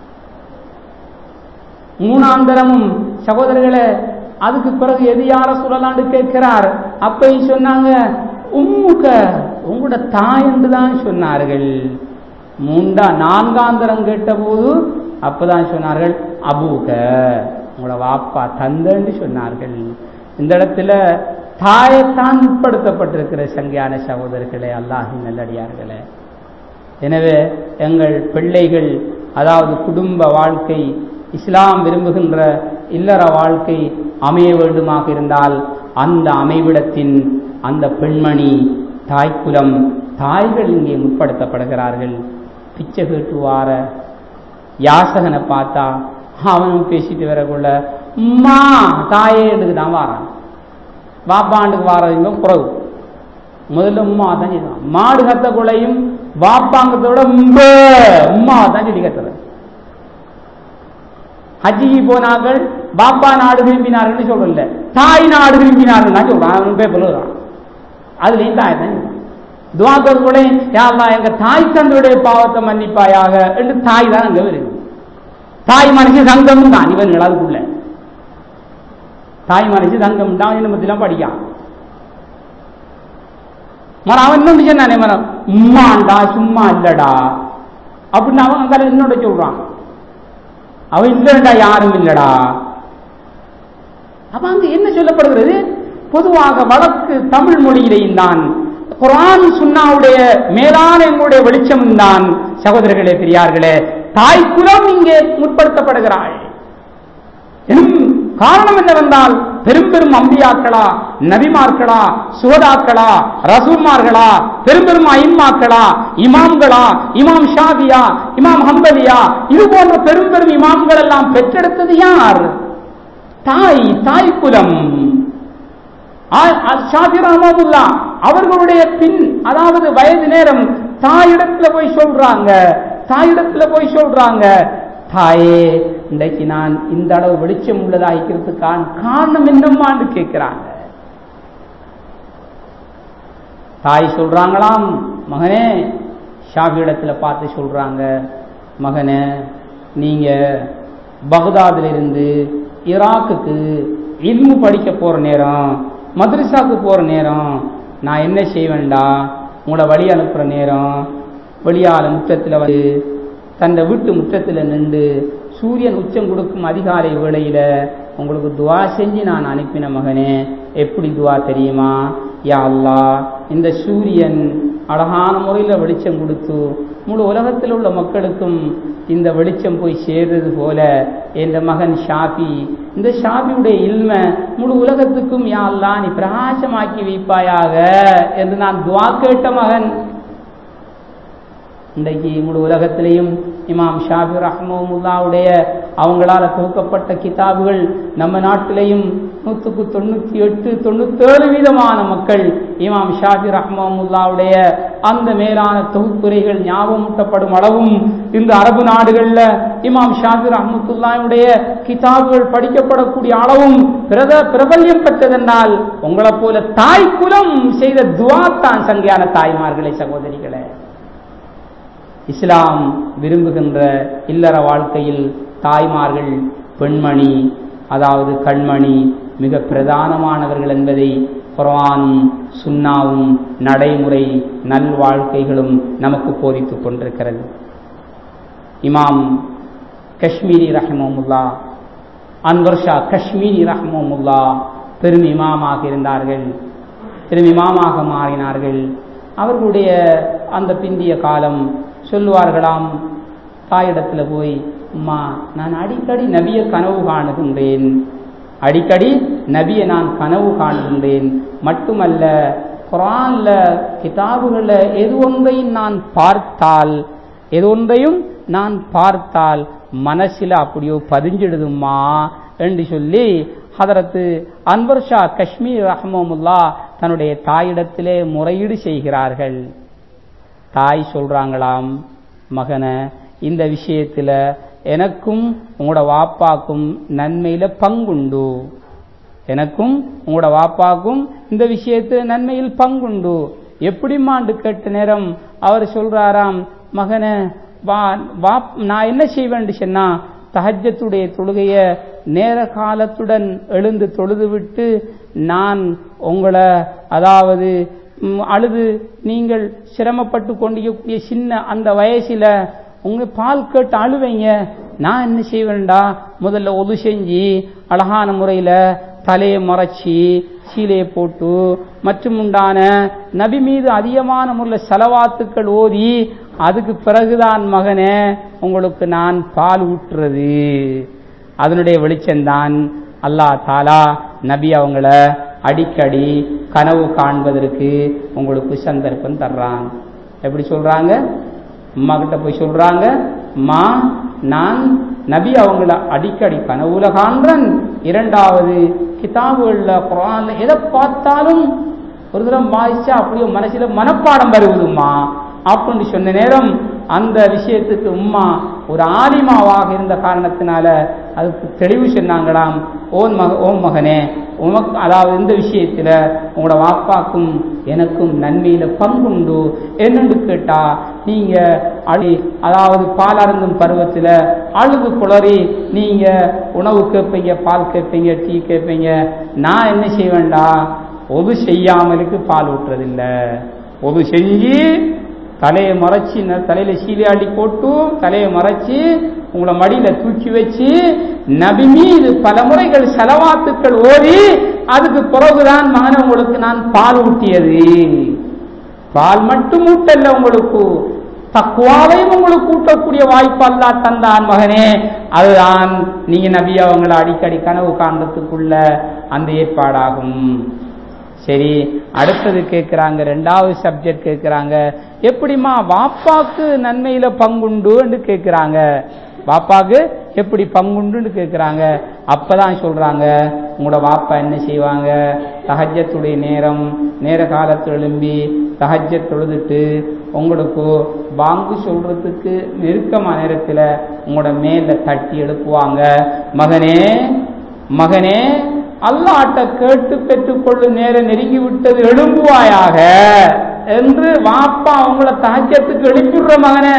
மூணாம் தரமும் சகோதரர்களே அதுக்கு பிறகு எது யார சொல்லலான்னு கேட்கிறார் அப்பையும் சொன்னாங்க உம்முக்க உங்களோட தாய் என்று தான் சொன்னார்கள் மூண்டா நான்காந்தரம் கேட்டபோது அப்பதான் சொன்னார்கள் அபூக உங்களோட வாப்பா தந்தன்னு சொன்னார்கள் இந்த இடத்துல தாயத்தான் உட்படுத்தப்பட்டிருக்கிற சங்கியான சகோதரர்களே அல்லாஹின் நல்லடியார்களே எனவே எங்கள் பிள்ளைகள் அதாவது குடும்ப வாழ்க்கை இஸ்லாம் விரும்புகின்ற இல்லற வாழ்க்கை அமைய வேண்டுமாக இருந்தால் அந்த அமைவிடத்தின் அந்த பெண்மணி தாய்க்குலம் தாய்கள் இங்கே முற்படுத்தப்படுகிறார்கள் பிச்சை கேட்டு வார யாசகனை பார்த்தா அவனும் பேசிட்டு வரக்குள்ள உம்மா தாயேண்டுக்கு தான் வாரான் வாப்பாண்டுக்கு வாரதுங்க குறவு முதல்ல உம்மா தான் செய்வான் மாடு கத்த கொலையும் வாப்பாங்கத்தை விட உம்ப உம்மா தான் சொல்லி கத்துறது ஹஜ்ஜிக்கு போனார்கள் பாப்பா நாடு விரும்பினார்கள் சொல்றல தாய் நாடு விரும்பினார்கள் தான் சொல்றான் அவன் பேப்பர்ல வரான் அதுலயும் தாய் தான் துவாக்கள் கூட யாரா எங்க தாய் தந்தையுடைய பாவத்தை மன்னிப்பாயாக என்று தாய் தான் அங்க வருது தாய் மனசு சங்கம் தான் இவன் அதுக்குள்ள தாய் மனசு சங்கம் தான் நிமித்திலாம் படிக்கான் மரம் அவன் இன்னொன்று சொன்னானே மரம் உம்மாண்டா சும்மா இல்லடா அப்படின்னு அவன் அங்கே என்னோட சொல்றான் அவன் இல்லடா யாரும் இல்லடா அப்ப அங்க என்ன சொல்லப்படுகிறது பொதுவாக வழக்கு தமிழ் மொழியிலேயும் தான் குரான் சுன்னாவுடைய மேலான எங்களுடைய வெளிச்சமும் தான் சகோதரர்களே பெரியார்களே தாய் குலம் இங்கே முற்படுத்தப்படுகிறாள் எனும் காரணம் என்னவென்றால் பெரும் பெரும் அம்பியாக்களா நபிமார்களா சுகதாக்களா ரசூமார்களா பெரும் பெரும் ஐம்மாக்களா இமாம்களா இமாம் ஷாபியா இமாம் ஹம்பலியா இது போன்ற பெரும் பெரும் இமாம்கள் எல்லாம் பெற்றெடுத்தது யார் தாய் தாய் குலம் ஷாபி ரஹமுல்லா அவர்களுடைய பின் அதாவது வயது நேரம் தாயிடத்துல போய் சொல்றாங்க தாயிடத்துல போய் சொல்றாங்க தாயே இன்றைக்கு நான் இந்த அளவு வெளிச்சம் உள்ளதாகிறதுக்கான காரணம் என்னம்மான்னு கேட்கிறாங்க தாய் சொல்றாங்களாம் மகனே ஷாஃபியிடத்துல பார்த்து சொல்றாங்க மகனே நீங்க பகதாதிலிருந்து ஈராக்குக்கு இல்மு படிக்க போற நேரம் மദ്രസാக்கு போற நேரம் நான் என்ன செய்வேன்டா உங்களை வழி அனுப்புற நேரம் வெளியால முற்றத்தில் வந்து தன்னை வீட்டு முற்றத்தில் நின்று சூரியன் உச்சம் கொடுக்கும் அதிகாலை வேளையில உங்களுக்கு துவா செஞ்சு நான் அனுப்பின மகனே எப்படி துவா தெரியுமா யா அல்லா இந்த சூரியன் அழகான முறையில் வெளிச்சம் கொடுத்து முழு உலகத்தில் உள்ள மக்களுக்கும் இந்த வெளிச்சம் போய் சேர்றது போல என்ற மகன் ஷாபி இந்த ஷாபியுடைய இல்ம முழு உலகத்துக்கும் யா அல்லா நீ பிரகாசமாக்கி வைப்பாயாக என்று நான் துவா கேட்ட மகன் இன்றைக்கு முழு உலகத்திலையும் இமாம் ஷாபி ரஹ்மமுல்லாவுடைய அவங்களால தொகுக்கப்பட்ட கிதாபுகள் நம்ம நாட்டிலையும் நூற்றுக்கு தொண்ணூற்றி எட்டு தொண்ணூத்தேழு வீதமான மக்கள் இமாம் ஷாபி ரஹ்மமுல்லாவுடைய அந்த மேலான தொகுப்புரைகள் ஞாபகமூட்டப்படும் அளவும் இந்த அரபு நாடுகளில் இமாம் ஷாபி ரஹமத்துல்லாவுடைய கிதாபுகள் படிக்கப்படக்கூடிய அளவும் பிரத பிரபல்யம் பெற்றதென்றால் உங்களை போல தாய் குலம் செய்த துவா தான் சங்கையான தாய்மார்களே சகோதரிகளே இஸ்லாம் விரும்புகின்ற இல்லற வாழ்க்கையில் தாய்மார்கள் பெண்மணி அதாவது கண்மணி மிக பிரதானமானவர்கள் என்பதை குர்ஆனும் சுன்னாவும் நடைமுறை நல்வாழ்க்கைகளும் நமக்கு போதித்துக் கொண்டிருக்கிறது இமாம் காஷ்மீரி ரஹ்மமுல்லா அன்வர் ஷா காஷ்மீரி ரஹ்மமுல்லா பெரும் இமாமாக இருந்தார்கள் பெரும் இமாமாக மாறினார்கள் அவர்களுடைய அந்த பிந்திய காலம் சொல்லுவார்களாம் தாயிடத்துல போய் அம்மா நான் அடிக்கடி நபிய கனவு காணுகின்றேன் அடிக்கடி நபியை நான் கனவு காணுகின்றேன் மட்டுமல்ல குரான்ல கிதாபுகள்ல எது ஒன்றையும் நான் பார்த்தால் எது ஒன்றையும் நான் பார்த்தால் மனசில் அப்படியோ பதிஞ்சிடுதும்மா என்று சொல்லி ஹதரத்து அன்வர் ஷா காஷ்மீர் ரஹமமுல்லா தன்னுடைய தாயிடத்திலே முறையீடு செய்கிறார்கள் தாய் சொல்றாங்களாம் மகனை இந்த விஷயத்துல எனக்கும் உங்களோட வாப்பாக்கும் நன்மையில பங்குண்டு எனக்கும் உங்களோட வாப்பாக்கும் இந்த விஷயத்துல நன்மையில் பங்குண்டு எப்படிமாண்டு கேட்ட நேரம் அவர் சொல்றாராம் மகனை வா வாப் நான் என்ன செய்வேன் சொன்னா தஹஜத்துடைய தொழுகைய நேர காலத்துடன் எழுந்து தொழுது விட்டு நான் உங்களை அதாவது ம், அழுது நீங்கள் சிரமப்பட்டு கொண்டிருக்கக்கூடிய சின்ன அந்த வயசுல உங்க பால் கேட்டு அழுவைங்க நான் என்ன செய்வேன்டா முதல்ல ஒது செஞ்சு அழகான முறையில தலையை மறைச்சி சீலையை போட்டு மற்றும் உண்டான நபி மீது அதிகமான முறையில் செலவாத்துக்கள் ஓதி அதுக்கு பிறகுதான் மகனே உங்களுக்கு நான் பால் ஊற்றுறது அதனுடைய வெளிச்சம்தான் அல்லாஹ் தாலா நபி அவங்கள அடிக்கடி கனவு காண்பதற்கு உங்களுக்கு சந்தர்ப்பம் தர்றான் எப்படி சொல்றாங்க அம்மா கிட்ட போய் சொல்றாங்க மா நான் நபி அவங்கள அடிக்கடி கனவுல காண்றன் இரண்டாவது கிதாபுகள்ல குரான்ல எதை பார்த்தாலும் ஒரு தடவை வாசிச்சா அப்படியே மனசுல மனப்பாடம் வருவதுமா அப்படின்னு சொன்ன நேரம் அந்த விஷயத்துக்கு உம்மா ஒரு ஆலிமாவாக இருந்த காரணத்தினால அதுக்கு தெளிவு சொன்னாங்களாம் ஓன் மக ஓம் மகனே உமக்கு அதாவது இந்த விஷயத்துல உங்களோட வாப்பாக்கும் எனக்கும் நன்மையில பங்குண்டு என்னன்னு கேட்டா நீங்க அழி அதாவது பால் அருந்தும் பருவத்துல அழுது குளறி நீங்க உணவு கேட்பீங்க பால் கேட்பீங்க டீ கேட்பீங்க நான் என்ன செய்வேன்டா ஒது செய்யாமலுக்கு பால் ஊட்டுறதில்ல ஒது செஞ்சு தலையை மறைச்சி ந- தலையில சீலையாடி போட்டு தலையை மறைச்சி உங்களை மடியில தூக்கி வச்சு நபி மீது பல முறைகள் செலவாத்துக்கள் ஓதி அதுக்கு பிறகுதான் மகனை உங்களுக்கு நான் பால் ஊட்டியது பால் மட்டும் ஊட்டல்ல உங்களுக்கு தக்குவாவையும் உங்களுக்கு ஊட்டக்கூடிய வாய்ப்பு அல்லா தந்தான் மகனே அதுதான் நீங்க நபி அவங்களை அடிக்கடி கனவு காண்றதுக்குள்ள அந்த ஏற்பாடாகும் சரி அடுத்தது கேட்குறாங்க ரெண்டாவது சப்ஜெக்ட் கேட்குறாங்க எப்படிம்மா வாப்பாக்கு நன்மையில பங்குண்டுன்னு கேட்குறாங்க வாப்பாக்கு எப்படி பங்குண்டுன்னு கேட்குறாங்க அப்பதான் சொல்றாங்க உங்களோட வாப்பா என்ன செய்வாங்க தஹஜத்துடைய நேரம் நேர காலத்தில் எழும்பி தஹஜத் தொழுதுட்டு உங்களுக்கு பாங்கு சொல்றதுக்கு நெருக்கமான நேரத்தில் உங்களோட மேல தட்டி எழுப்புவாங்க மகனே மகனே அல்லாட்ட கேட்டு பெற்றுக்கொள்ளு நேரம் நெருங்கி விட்டது எழும்புவாயாக என்று வாப்பா அவங்கள தஹஜத்துக்கு எழுப்பிடுற மகனே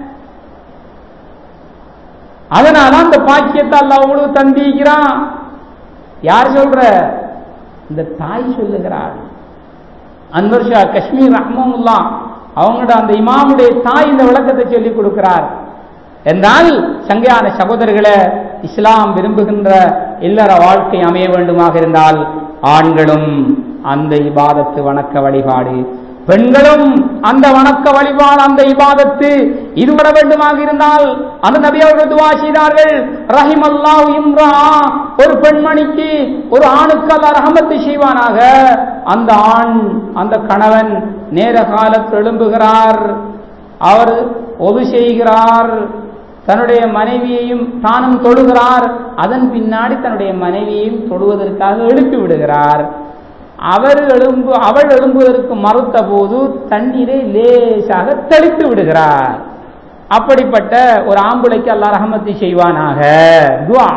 அதனால அந்த பாக்கியத்தை அல்லாஹ் உங்களுக்கு தந்திக்கிறான் யார் சொல்ற இந்த தாய் சொல்லுகிறார் அன்வர் ஷா காஷ்மீர் ரஹ்மமுல்லா அவங்களோட அந்த இமாமுடைய தாய் இந்த விளக்கத்தை சொல்லி கொடுக்கிறார் என்றால் சங்கையான சகோதரர்களே இஸ்லாம் விரும்புகின்ற இல்லற வாழ்க்கை அமைய வேண்டுமாக இருந்தால் ஆண்களும் அந்த இபாதத்து வணக்க வழிபாடு பெண்களும் அந்த வணக்க வழிபாடு அந்த இபாதத்து இது வர வேண்டுமாக இருந்தால் அந்த நபி அவர்கள் துவா செய்தார்கள் ரஹிம் அல்லாஹ் இம்ரா ஒரு பெண்மணிக்கு ஒரு ஆணுக்கு அல்லாஹ் ரஹமத்து செய்வானாக அந்த ஆண் அந்த கணவன் நேர காலத்தில் எழும்புகிறார் அவர் ஒது செய்கிறார் தன்னுடைய மனைவியையும் தானும் தொழுகிறார் அதன் பின்னாடி தன்னுடைய மனைவியையும் தொழுவதற்காக எழுப்பி விடுகிறார் அவர் எழும்பு அவள் எழும்புவதற்கு மறுத்த போது தண்ணீரை லேசாக தெளித்து விடுகிறார் அப்படிப்பட்ட ஒரு ஆம்புளைக்கு அல்லாஹ் ரஹமத்தை செய்வானாக துவா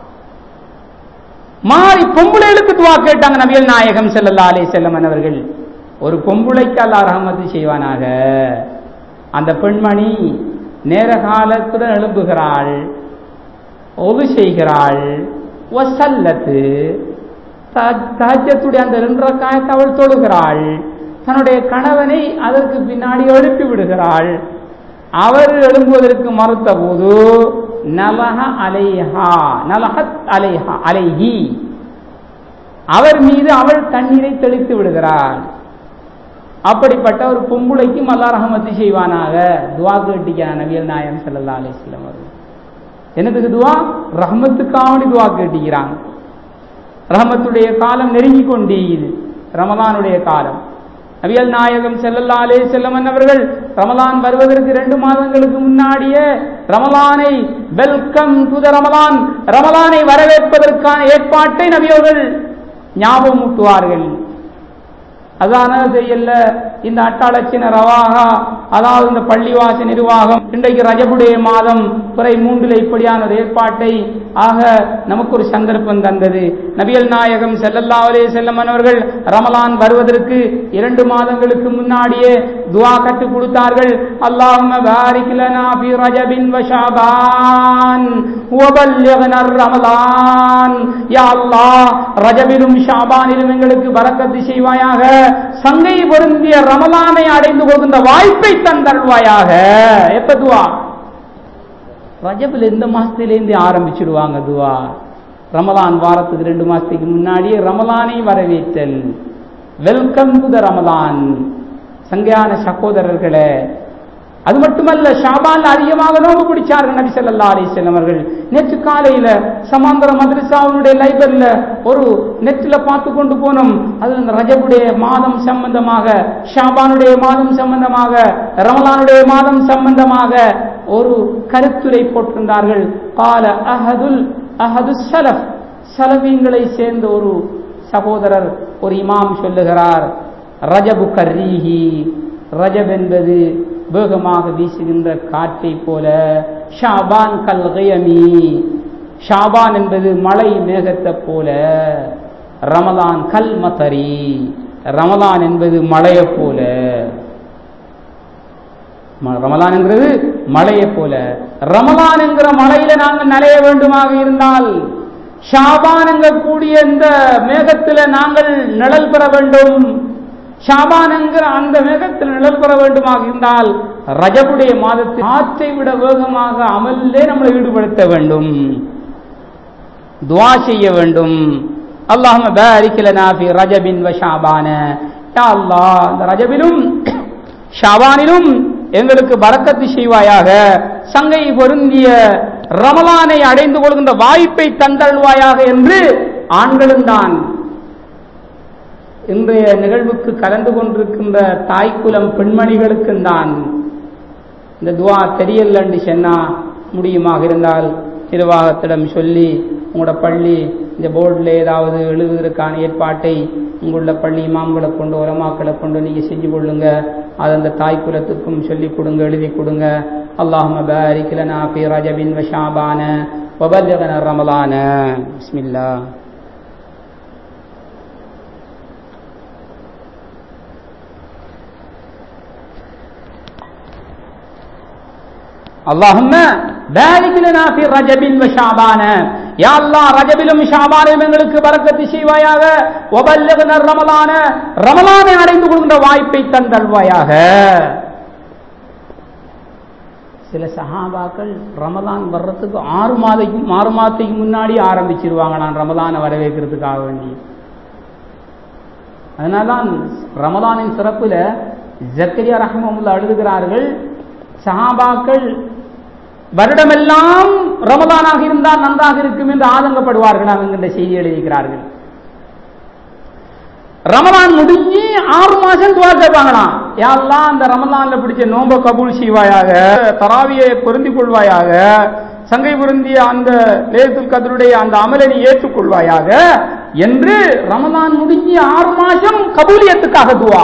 மாறி பொம்பளைகளுக்கு துவா கேட்டாங்க நபியல் நாயகம் ஸல்லல்லாஹு அலைஹி செல்லம் அவர்கள் ஒரு பொம்பளைக்கு அல்லாஹ் ரஹமத்து செய்வானாக அந்த பெண்மணி நேர காலத்துடன் எழும்புகிறாள் ஒது செய்கிறாள் வசல்லத்து தஹஜத்துடைய அந்த ரெண்டு ரக்காயத்தை அவள் தொழுகிறாள் தன்னுடைய கணவனை அதற்கு பின்னாடி எழுப்பி விடுகிறாள் அவர் எழும்புவதற்கு மறுத்த போது நலஹ அலைஹா நலஹத் அலைஹா அலைஹி அவர் மீது அவள் தண்ணீரை தெளித்து விடுகிறாள் அப்படிப்பட்ட ஒரு பொம்புளைக்கும் அல்லா ரஹமத்து செய்வானாக துவா கேட்டிக்கிறான் நபியல் நாயம் சல்லா அலிஸ்லாம் அவர்கள் என்னதுக்கு துவா ரஹமத்துக்காவணி துவா கேட்டிக்கிறாங்க ரஹமத்துடைய காலம் நெருங்கி கொண்டீது ரமலானுடைய காலம் நபியல் நாயகம் செல்லல்லா அலே செல்லமன் அவர்கள் ரமலான் வருவதற்கு ரெண்டு மாதங்களுக்கு முன்னாடியே ரமலானை வெல்கம் டு த ரமலான் ரமலானை வரவேற்பதற்கான ஏற்பாட்டை நபியவர்கள் ஞாபகம் ஊட்டுவார்கள் அதான செய்யல இந்த அட்டாளச்சின ரவாகா அதாவது இந்த பள்ளிவாச நிர்வாகம் இன்றைக்கு ரஜபுடைய மாதம் துறை மூன்றில் இப்படியான ஒரு ஏற்பாட்டை ஆக நமக்கு ஒரு சந்தர்ப்பம் தந்தது நபியல் நாயகம் செல்லல்லா அலே செல்லமன் அவர்கள் ரமலான் வருவதற்கு இரண்டு மாதங்களுக்கு முன்னாடியே துவா கற்றுக் கொடுத்தார்கள் அல்லாஹும்ம பாரிக் லனா ஃபி ரஜபின் வ ஷாபான் வபல்லிக்னா ரமலான் யா அல்லாஹ் ரஜபிலும் ஷாபானிலும் எங்களுக்கு பரக்கத்து செய்வாயாக சங்கை பொருந்திய ரமலானை அடைந்து கொள்கின்ற வாய்ப்பை தந்தருவாயாக எப்ப துவா ரஜபில் இந்த மாசத்திலேருந்து ஆரம்பிச்சிடுவாங்க துவா ரமலான் வாரத்துக்கு ரெண்டு மாசத்துக்கு முன்னாடியே ரமலானை வரவேற்றல் வெல்கம் டு த ரமலான் சங்கையான சகோதரர்களே அது மட்டுமல்ல ஷாபான் அதிகமாக நோம்பு பிடிச்சார்கள் நபி ஸல்லல்லாஹு அலைஹி வஸல்லம் அவர்கள் நேற்று காலையில சமாந்தர மദ്രസാவுடைய லைப்ரரியில ஒரு நெட்ல பார்த்து கொண்டு போனோம் அது இந்த ரஜபுடைய மாதம் சம்பந்தமாக ஷாபானுடைய மாதம் சம்பந்தமாக ரமலானுடைய மாதம் சம்பந்தமாக ஒரு கருத்துரை போட்டிருந்தார்கள் கால அஹதுல் அஹது சலஃப் சலவீன்களை சேர்ந்த ஒரு சகோதரர் ஒரு இமாம் சொல்லுகிறார் ரஜபு கர்ரீஹி ரஜப் என்பது வேகமாக வீசுகின்ற காற்றை போல ஷாபான் கல் கயமி ஷாபான் என்பது மலை மேகத்தை போல ரமலான் கல் மத்தரி ரமலான் என்பது மழையை போல ரமலான் என்கிறது மழையை போல ரமலான் என்கிற மலையில நாங்கள் நனைய வேண்டுமாக இருந்தால் ஷாபான் என்கக்கூடிய இந்த மேகத்தில் நாங்கள் நிழல் பெற வேண்டும் ஷாபான் என்கிற அந்த மேகத்தில் நிழல் பெற வேண்டுமாக இருந்தால் ரஜபுடைய மாதத்தில் ஆற்றை விட வேகமாக அமல்லே நம்மளை ஈடுபடுத்த வேண்டும் துவா செய்ய வேண்டும் அல்லாஹ் பாரிக்கலனா ஃபி ரஜபின் வ ஷாபான யா அல்லாஹ் இந்த ரஜபிலும் ஷாபானிலும் எங்களுக்கு பரக்கத்து செய்வாயாக சங்கை பொருந்திய ரமலானை அடைந்து கொள்கின்ற வாய்ப்பை தந்தள்வாயாக என்று ஆண்களும் தான் இன்றைய நிகழ்வுக்கு கலந்து கொண்டிருக்கின்ற தாய்க்குலம் பெண்மணிகளுக்கும் தான் இந்த துவா தெரியலன்னு சொன்னா முடியுமாக இருந்தால் நிர்வாகத்திடம் சொல்லி உங்களோட பள்ளி இந்த போர்டில் ஏதாவது எழுதுவதற்கான ஏற்பாட்டை உங்களோட பள்ளி இமாம்களை கொண்டு உரமாக்களை கொண்டு நீங்கள் செஞ்சு கொள்ளுங்க அது அந்த தாய் குலத்துக்கும் சொல்லி கொடுங்க எழுதி கொடுங்க அல்லாஹும பாரிக் லனா ஃபி ரஜபின் வ ஷாபான வபல்லிகன ரமலான பிஸ்மில்லா اللهم بارك لنا في رجب وشعبان يا الله ரஜபிலும் ஷாபானிலும் எங்களுக்கு பரக்கத்து செய்வாயாக வபல்லிகன ரமலான ரமலானை அடைந்து கொள்கின்ற வாய்ப்பை தந்தல்வாயாக சில சஹாபாக்கள் ரமலான் வர்றதுக்கு ஆறு மாதத்துக்கு ஆறு மாதத்துக்கு முன்னாடி ஆரம்பிச்சிருவாங்க நான் ரமலானை வரவேற்கிறதுக்காக வேண்டி அதனால்தான் ரமலானின் சிறப்புல ஜக்கரியா ரஹ்மமுல்லா எழுதுகிறார்கள் சஹாபாக்கள் வருடமெல்லாம் ரமலானாக இருந்தால் நன்றாக இருக்கும் என்று ஆதங்கப்படுவார்கள் என்கின்ற செய்தி எழுதியிருக்கிறார்கள் ரமலான் முடிஞ்சு ஆறு மாசம் துவா கேட்பாங்களாம் யாரெல்லாம் அந்த ரமலான்ல பிடிச்ச நோம்ப கபூல் செய்வாயாக தராவியை பொருந்திக் கொள்வாயாக சங்கை பொருந்திய அந்த லேத்துல் கதருடைய அந்த அமலனை ஏற்றுக்கொள்வாயாக என்று ரமலான் முடிஞ்சு ஆறு மாசம் கபூலியத்துக்காக துவா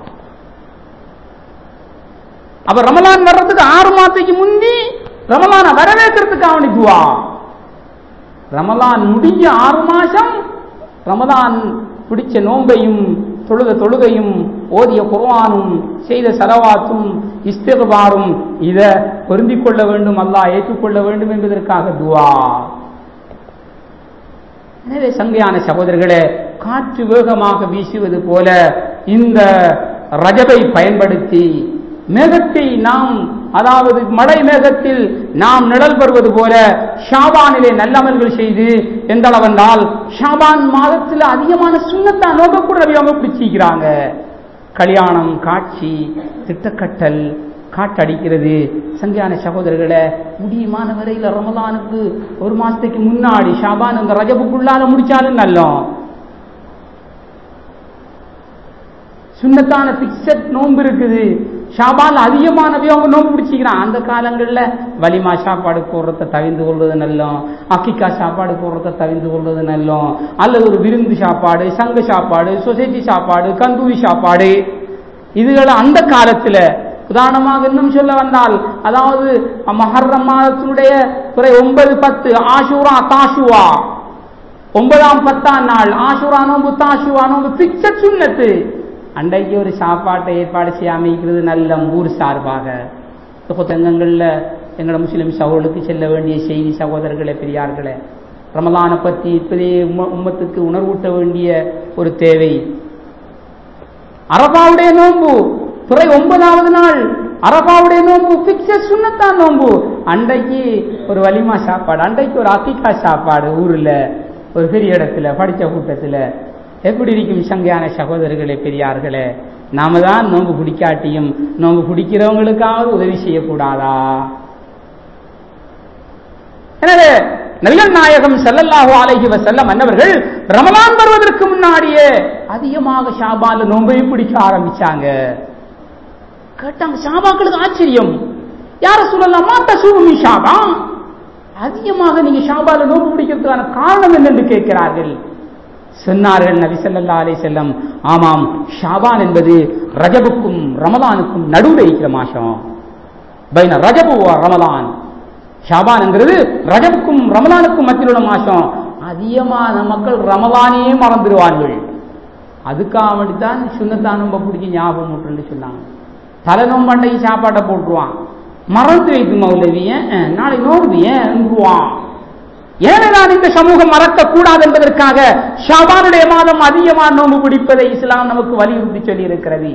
அப்ப ரமலான் வர்றதுக்கு ஆறு மாசத்துக்கு முந்தி ரமலான வரவேற்கிறதுக்காக வேண்டி துவா ரமலான் முடிஞ்ச ஆறு மாசம் ரமலான் பிடிச்ச நோன்பையும் தொழுத தொழுகையும் ஓதிய குர்ஆனும் செய்த சலவாத்தும் இஸ்திகபாரும் இதை பொருந்திக் கொள்ள வேண்டும் அல்லாஹ் ஏற்றுக்கொள்ள வேண்டும் என்பதற்காக துவா எனவே சங்கையான சகோதரர்களே காற்று வேகமாக வீசுவது போல இந்த ரஜபை பயன்படுத்தி மேகத்தை நாம் அதாவது மழை மேகத்தில் நாம் நிழல் பெறுவது போல ஷாபானிலே நல்லமல்கள் செய்து எந்த அளவென்றால் ஷாபான் மாதத்தில் அதிகமான சுண்ணத்தா நோக்க கூட அவங்க பிடிச்சிக்கிறாங்க கல்யாணம் காட்சி திட்டக்கட்டல் காட்டடிக்கிறது சங்கியான சகோதரர்களை முடியுமான வரையில் ரமலானுக்கு ஒரு மாசத்துக்கு முன்னாடி ஷாபான் இந்த ரஜபுக்குள்ளால முடிச்சாலும் நல்லோம் சுண்ணத்தான பிக்சட் நோன்பு இருக்குது ஷாபால் அதிகமான அவங்க நோன்பு பிடிச்சிக்கிறான் அந்த காலங்களில் வலிமா சாப்பாடு போடுறத தவிர்ந்து கொள்வது நல்லோம் அக்கிக்கா சாப்பாடு போடுறத தவிர்ந்து கொள்வது நல்லோம் அல்லது ஒரு விருந்து சாப்பாடு சங்க சாப்பாடு சொசைட்டி சாப்பாடு கந்தூரி சாப்பாடு இதுகளை அந்த காலத்துல உதாரணமாக இன்னும் சொல்ல வந்தால் அதாவது மஹர்ரம் மாதத்தினுடைய துறை ஒன்பது பத்து ஆஷூரா தாஷுவா ஒன்பதாம் பத்தாம் நாள் ஆஷூரா நோம்பு தாஷுவா நோம்பு பிக்சட் சுண்ணத்து அன்றைக்கு ஒரு சாப்பாட்டை ஏற்பாடு செய்ய அமைக்கிறது நல்ல ஊர் சார்பாக தங்கங்களில் எங்களோட முஸ்லிம் சகோதரர்களுக்கு செல்ல வேண்டிய செய்தி சகோதரர்களே பெரியார்களே ரமலானை பற்றி இப்பதே உம்மத்துக்கு உணர்வூட்ட வேண்டிய ஒரு தேவை அரபாவுடைய நோன்பு துறை ஒன்பதாவது நாள் அரபாவுடைய நோன்பு பிக்சர் சுண்ணத்தான் நோன்பு அன்றைக்கு ஒரு வலிமா சாப்பாடு அன்றைக்கு ஒரு அக்கிகா சாப்பாடு ஊர்ல ஒரு பெரிய இடத்துல படிச்ச கூட்டத்துல எப்படி இருக்கும் சங்கையான சகோதரர்களே பெரியார்களே நாம தான் நோன்பு பிடிக்காட்டியும் நோன்பு பிடிக்கிறவங்களுக்காவது உதவி செய்யக்கூடாதா எனவே நபிகள் நாயகம் ஸல்லல்லாஹு அலைஹி வஸல்லம் அன்னவர்கள் ரமலான் வருவதற்கு முன்னாடியே அதிகமாக ஷாபால நோன்பை பிடிக்க ஆரம்பிச்சாங்க கேட்டாங்க ஷாபாக்களுக்கு ஆச்சரியம் யார சொல்லலாம் மாட்ட சூமி ஷாபா அதிகமாக நீங்க ஷாபால நோன்பு பிடிக்கிறதுக்கான காரணம் என்னென்று கேட்கிறார்கள் சொன்னார்கள் நபி ஸல்லல்லாஹு அலைஹி வஸல்லம் ஆமாம் ஷாபான் என்பது ரஜபுக்கும் ரமலானுக்கும் நடுவில் இருக்கிற மாசம் பைன ரஜபு வ ரமலான் ஷாபான்ங்கிறது ரஜபுக்கும் ரமலானுக்கும் மத்தியில் உள்ள மாசம் அதிகமான மக்கள் ரமலானையே மறந்துடுவார்கள் அதுக்காக வேண்டித்தான் சுண்ணத்தான் நோம்ப பிடிச்சி ஞாபகம் விட்டுன்னு சொன்னாங்க தலை நோம்பண்டைக்கு சாப்பாட்டை போட்டுருவான் மறந்து வைத்து மௌலவி ஏன் நாளை நோம்பு ஏன்வான் ஏனென்றால் இந்த சமூகம் மறக்கக்கூடாது என்பதற்காக ஷாபானுடைய மாதம் அதிகமாக நோம்பு பிடிப்பதை இஸ்லாம் நமக்கு வலியுறுத்தி சொல்லி இருக்கிறது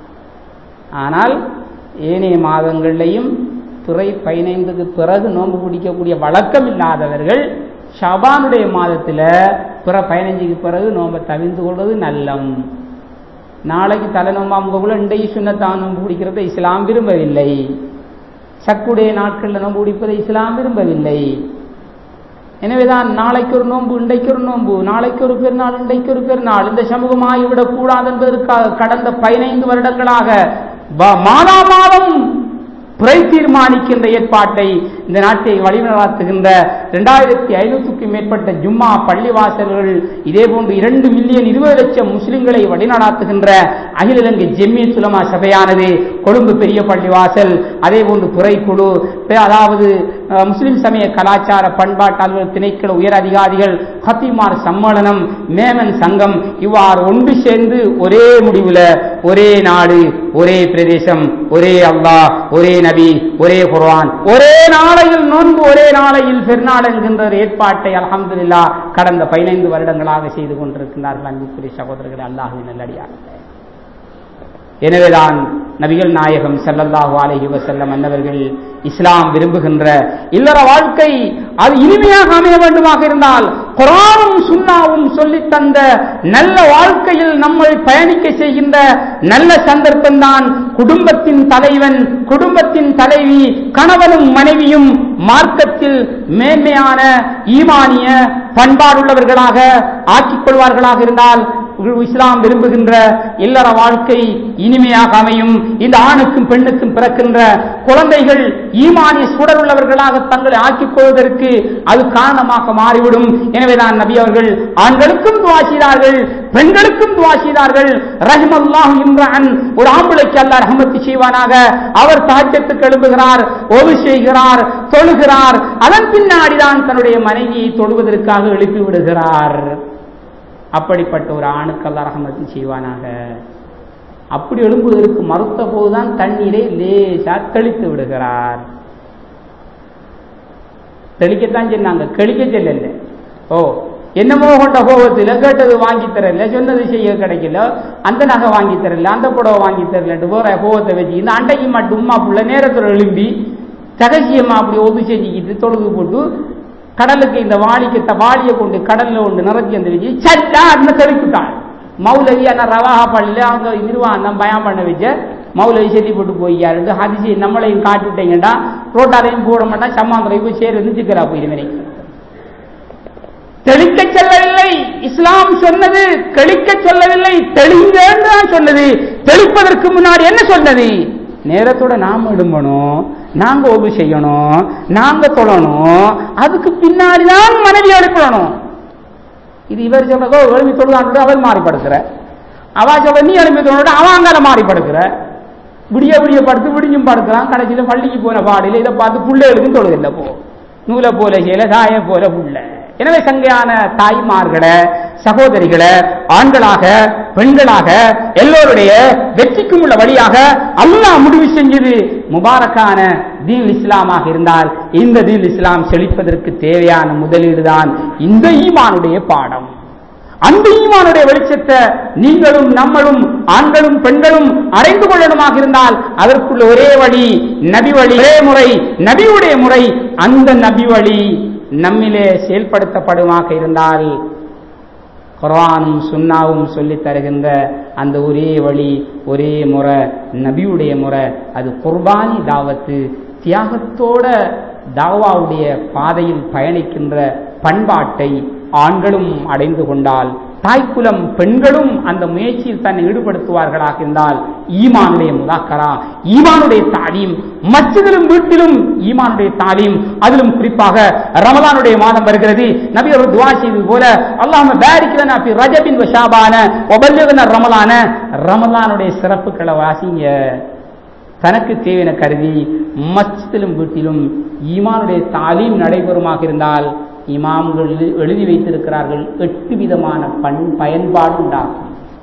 ஆனால் ஏனைய மாதங்கள்லையும் துறை பதினைந்துக்கு பிறகு நோன்பு பிடிக்கக்கூடிய வழக்கம் இல்லாதவர்கள் ஷபானுடைய மாதத்தில் பிற பதினஞ்சுக்கு பிறகு நோன்பை தவிர்த்து கொள்வது நல்லம் நாளைக்கு தலை நோம்பாமுகக்குள்ள இன்றைக்கு சுண்ணத்தான் நோன்பு பிடிக்கிறதை இஸ்லாம் விரும்பவில்லை சக்குடைய நாட்களில் நோன்பு பிடிப்பதை இஸ்லாம் விரும்பவில்லை எனவேதான் நாளைக்கு ஒரு நோன்பு இன்றைக்கு ஒரு நோன்பு நாளைக்கு ஒரு பெருநாள் இன்றைக்கு ஒரு பெருநாள் இந்த சமூகம் ஆகிவிடக் கூடாது என்பதற்காக கடந்த பதினைந்து வருடங்களாக மாதா மாதம் துறை தீர்மானிக்கின்ற ஏற்பாட்டை இந்த நாட்டை வழிநடத்துகின்ற இரண்டாயிரத்தி ஐநூற்றுக்கும் மேற்பட்ட ஜும்மா பள்ளிவாசல்கள் இதேபோன்று இரண்டு மில்லியன் இருபது லட்சம் முஸ்லிம்களை வழிநடாத்துகின்ற அகில இலங்கை ஜெம்மி சுலமா சபையானது கொழும்பு பெரிய பள்ளிவாசல் அதேபோன்று துறைக்குழு அதாவது முஸ்லிம் சமய கலாச்சார பண்பாட்டு அலுவலர் திணைக்கள உயர் அதிகாரிகள் ஹத்திமார் சம்மேளனம் மேமன் சங்கம் இவ்வாறு ஒன்று சேர்ந்து ஒரே முடிவுல ஒரே நாடு ஒரே பிரதேசம் ஒரே அல்லாஹ் ஒரே நபி ஒரே குர்ஆன் ஒரே நாளையில் நோன்பு ஒரே நாளையில் பெருநாள் என்கின்ற ஏற்பாட்டை அலமதுல்லா கடந்த பதினைந்து வருடங்களாக செய்து கொண்டிருக்கிறார்கள் அன்புக்குரிய சகோதரர்கள் அல்லாஹுவின் நல்லடியார்கள் எனவேதான் நபிகள் நாயகம் செல்லல்லாஹு அலைஹி வசல்லம் அன்னவர்கள் இஸ்லாம் விரும்புகின்ற இல்லற வாழ்க்கை அது இனிமையாக அமைய வேண்டுமாக இருந்தால் குரானும் சுண்ணாவும் சொல்லித் தந்த நல்ல வாழ்க்கையில் நம்மை பயணிக்க செய்கின்ற நல்ல சந்தர்ப்பம் தான் குடும்பத்தின் தலைவன் குடும்பத்தின் தலைவி கணவனும் மனைவியும் மார்க்கத்தில் மேன்மையான ஈமானிய பண்பாடுள்ளவர்களாக ஆக்கிக் கொள்வார்களாக இருந்தால் இஸ்லாம் விரும்புகின்ற இல்லற வாழ்க்கை இனிமையாக அமையும் இந்த ஆணுக்கும் பெண்ணுக்கும் பிறக்கின்ற குழந்தைகள் ஈமானிய சூழல் உள்ளவர்களாக தங்களை ஆக்கிக் கொள்வதற்கு அது காரணமாக மாறிவிடும் எனவே தான் நபி அவர்கள் ஆண்களுக்கும் துவா செய்தார்கள் பெண்களுக்கும் துவா செய்தார்கள் ரஹ்மல்லாஹ் இம்ரான் ஒரு ஆம்பளைக்கு அல்ல ரஹமத்து செய்வானாக அவர் தாஜத்துக்கு எழுப்புகிறார் ஒது செய்கிறார் தொழுகிறார் அதன் பின்னாடிதான் தன்னுடைய மனைவியை தொழுவதற்காக எழுப்பி விடுகிறார் அப்படிப்பட்ட ஒரு ஆணுக்கு அல்ல ரஹமத்து செய்வானாக அப்படி எழும்புவதற்கு மறுத்த போதுதான் தண்ணீரை லேசா தெளித்து விடுகிறார் தெளிக்கத்தான் சொன்னாங்க கழிக்க செல்லல ஓ என்னமோ கொண்ட கோபத்தில் கேட்டது வாங்கி தரல சொன்னது செய்ய கிடைக்கல அந்த நகை வாங்கி தரல அந்த புடவை வாங்கி தரலன்ட்டு போற கோபத்தை வச்சு இந்த அண்டைக்கு மட்டும் உமா புள்ள நேரத்தில் எழும்பி ரகசியமா அப்படி ஒது செஞ்சுக்கிட்டு தொழுது போட்டு கடலுக்கு இந்த வாளிக்கு வாளியை கொண்டு கடல்ல கொண்டு நிறச்சி அந்த வச்சு சட்டா அந்த தெளிக்குட்டான் மௌலவி ஆனா ரவாஹா பள்ளியில அவங்க நிர்வாகம் பயம் பண்ண வச்ச மௌலவி செல்லி போட்டு போய்யாரு ஹதிசி நம்மளையும் காட்டிட்டீங்கடா ரோட்டாரையும் போட மாட்டா சம்மாந்துறை போய் சேர் வந்து சிக்கரா போயிருமே தெளிக்க சொல்லவில்லை இஸ்லாம் சொன்னது தெளிக்க சொல்லவில்லை தெளிங்க தான் சொன்னது தெளிப்பதற்கு முன்னாடி என்ன சொன்னது நேரத்தோட நாம எழும்பணும் நாங்க ஒது செய்யணும் நாங்க தொழணும் அதுக்கு பின்னாடி தான் மனைவி எழுப்பணும் இது இவர் சொல்றதோ எழுப்பி தொழுதான்னு அவள் மாறிப்படுத்துற அவ சொல்ற நீ எழுப்பி தொழுட அவன் அங்கால மாறிப்படுக்கிற விடிய விடிய படுத்து விடிஞ்சும் படுக்கிறான் கடைசியில பள்ளிக்கு போன பாடியில இதை பார்த்து புள்ள எழுதும் தொழுதில்லை போ நூலை போல செய்யல தாய போல புள்ள எனவே சங்கையான தாய்மார்களை சகோதரிகளை ஆண்களாக பெண்களாக எல்லோருடைய வெற்றிக்கும் உள்ள வழியாக அல்லாஹ் முடிவு செஞ்சது முபாரக்கான தீன் இஸ்லாமாக இருந்தால் இந்த தீன் இஸ்லாம் செழிப்பதற்கு தேவையான முதலீடு தான் இந்த ஈமானுடைய பாடம் அந்த ஈமானுடைய வெளிச்சத்தை நீங்களும் நம்மளும் ஆண்களும் பெண்களும் அடைந்து கொள்ளணுமாக இருந்தால் அதற்குள்ள ஒரே வழி நபி வழி ஒரே முறை நபியுடைய முறை அந்த நபி வழி நம்மிலே செயல்படுத்தப்படுமாக இருந்தால் குர்ஆனும் சுன்னாவும் சொல்லித் தருகின்ற அந்த ஒரே வழி ஒரே முறை நபியுடைய முறை அது குர்பானி தாவத்து தியாகத்தோட தாவாவுடைய பாதையில் பயணிக்கின்ற பண்பாட்டை ஆண்களும் அடைந்து கொண்டால் தாய்க்குலம் பெண்களும் அந்த முயற்சியில் தன்னை ஈடுபடுத்துவார்களாக இருந்தால் ஈமானுடைய முதாக்கரா ஈமானுடைய தாலீம் மச்சதிலும் வீட்டிலும் ஈமானுடைய தாலீம் அதிலும் குறிப்பாக ரமலானுடைய மாதம் வருகிறது நபி ஒரு துவா செய்தது போல அல்லாம பேரிக்கலனா பி ரஜபின் வஷாபான ஒபல்யகன ரமலான ரமலானுடைய சிறப்புகளை வாசிங்க தனக்கு தேவையான கருதி மஸ்ஜிதிலும் வீட்டிலும் ஈமானுடைய தாலீம் நடைபெறுமாக இருந்தால் இமாம்கள் எழுதி- எழுதி வைத்திருக்கிறார்கள் எட்டு விதமான பண் பயன்பாடு உண்டாகும்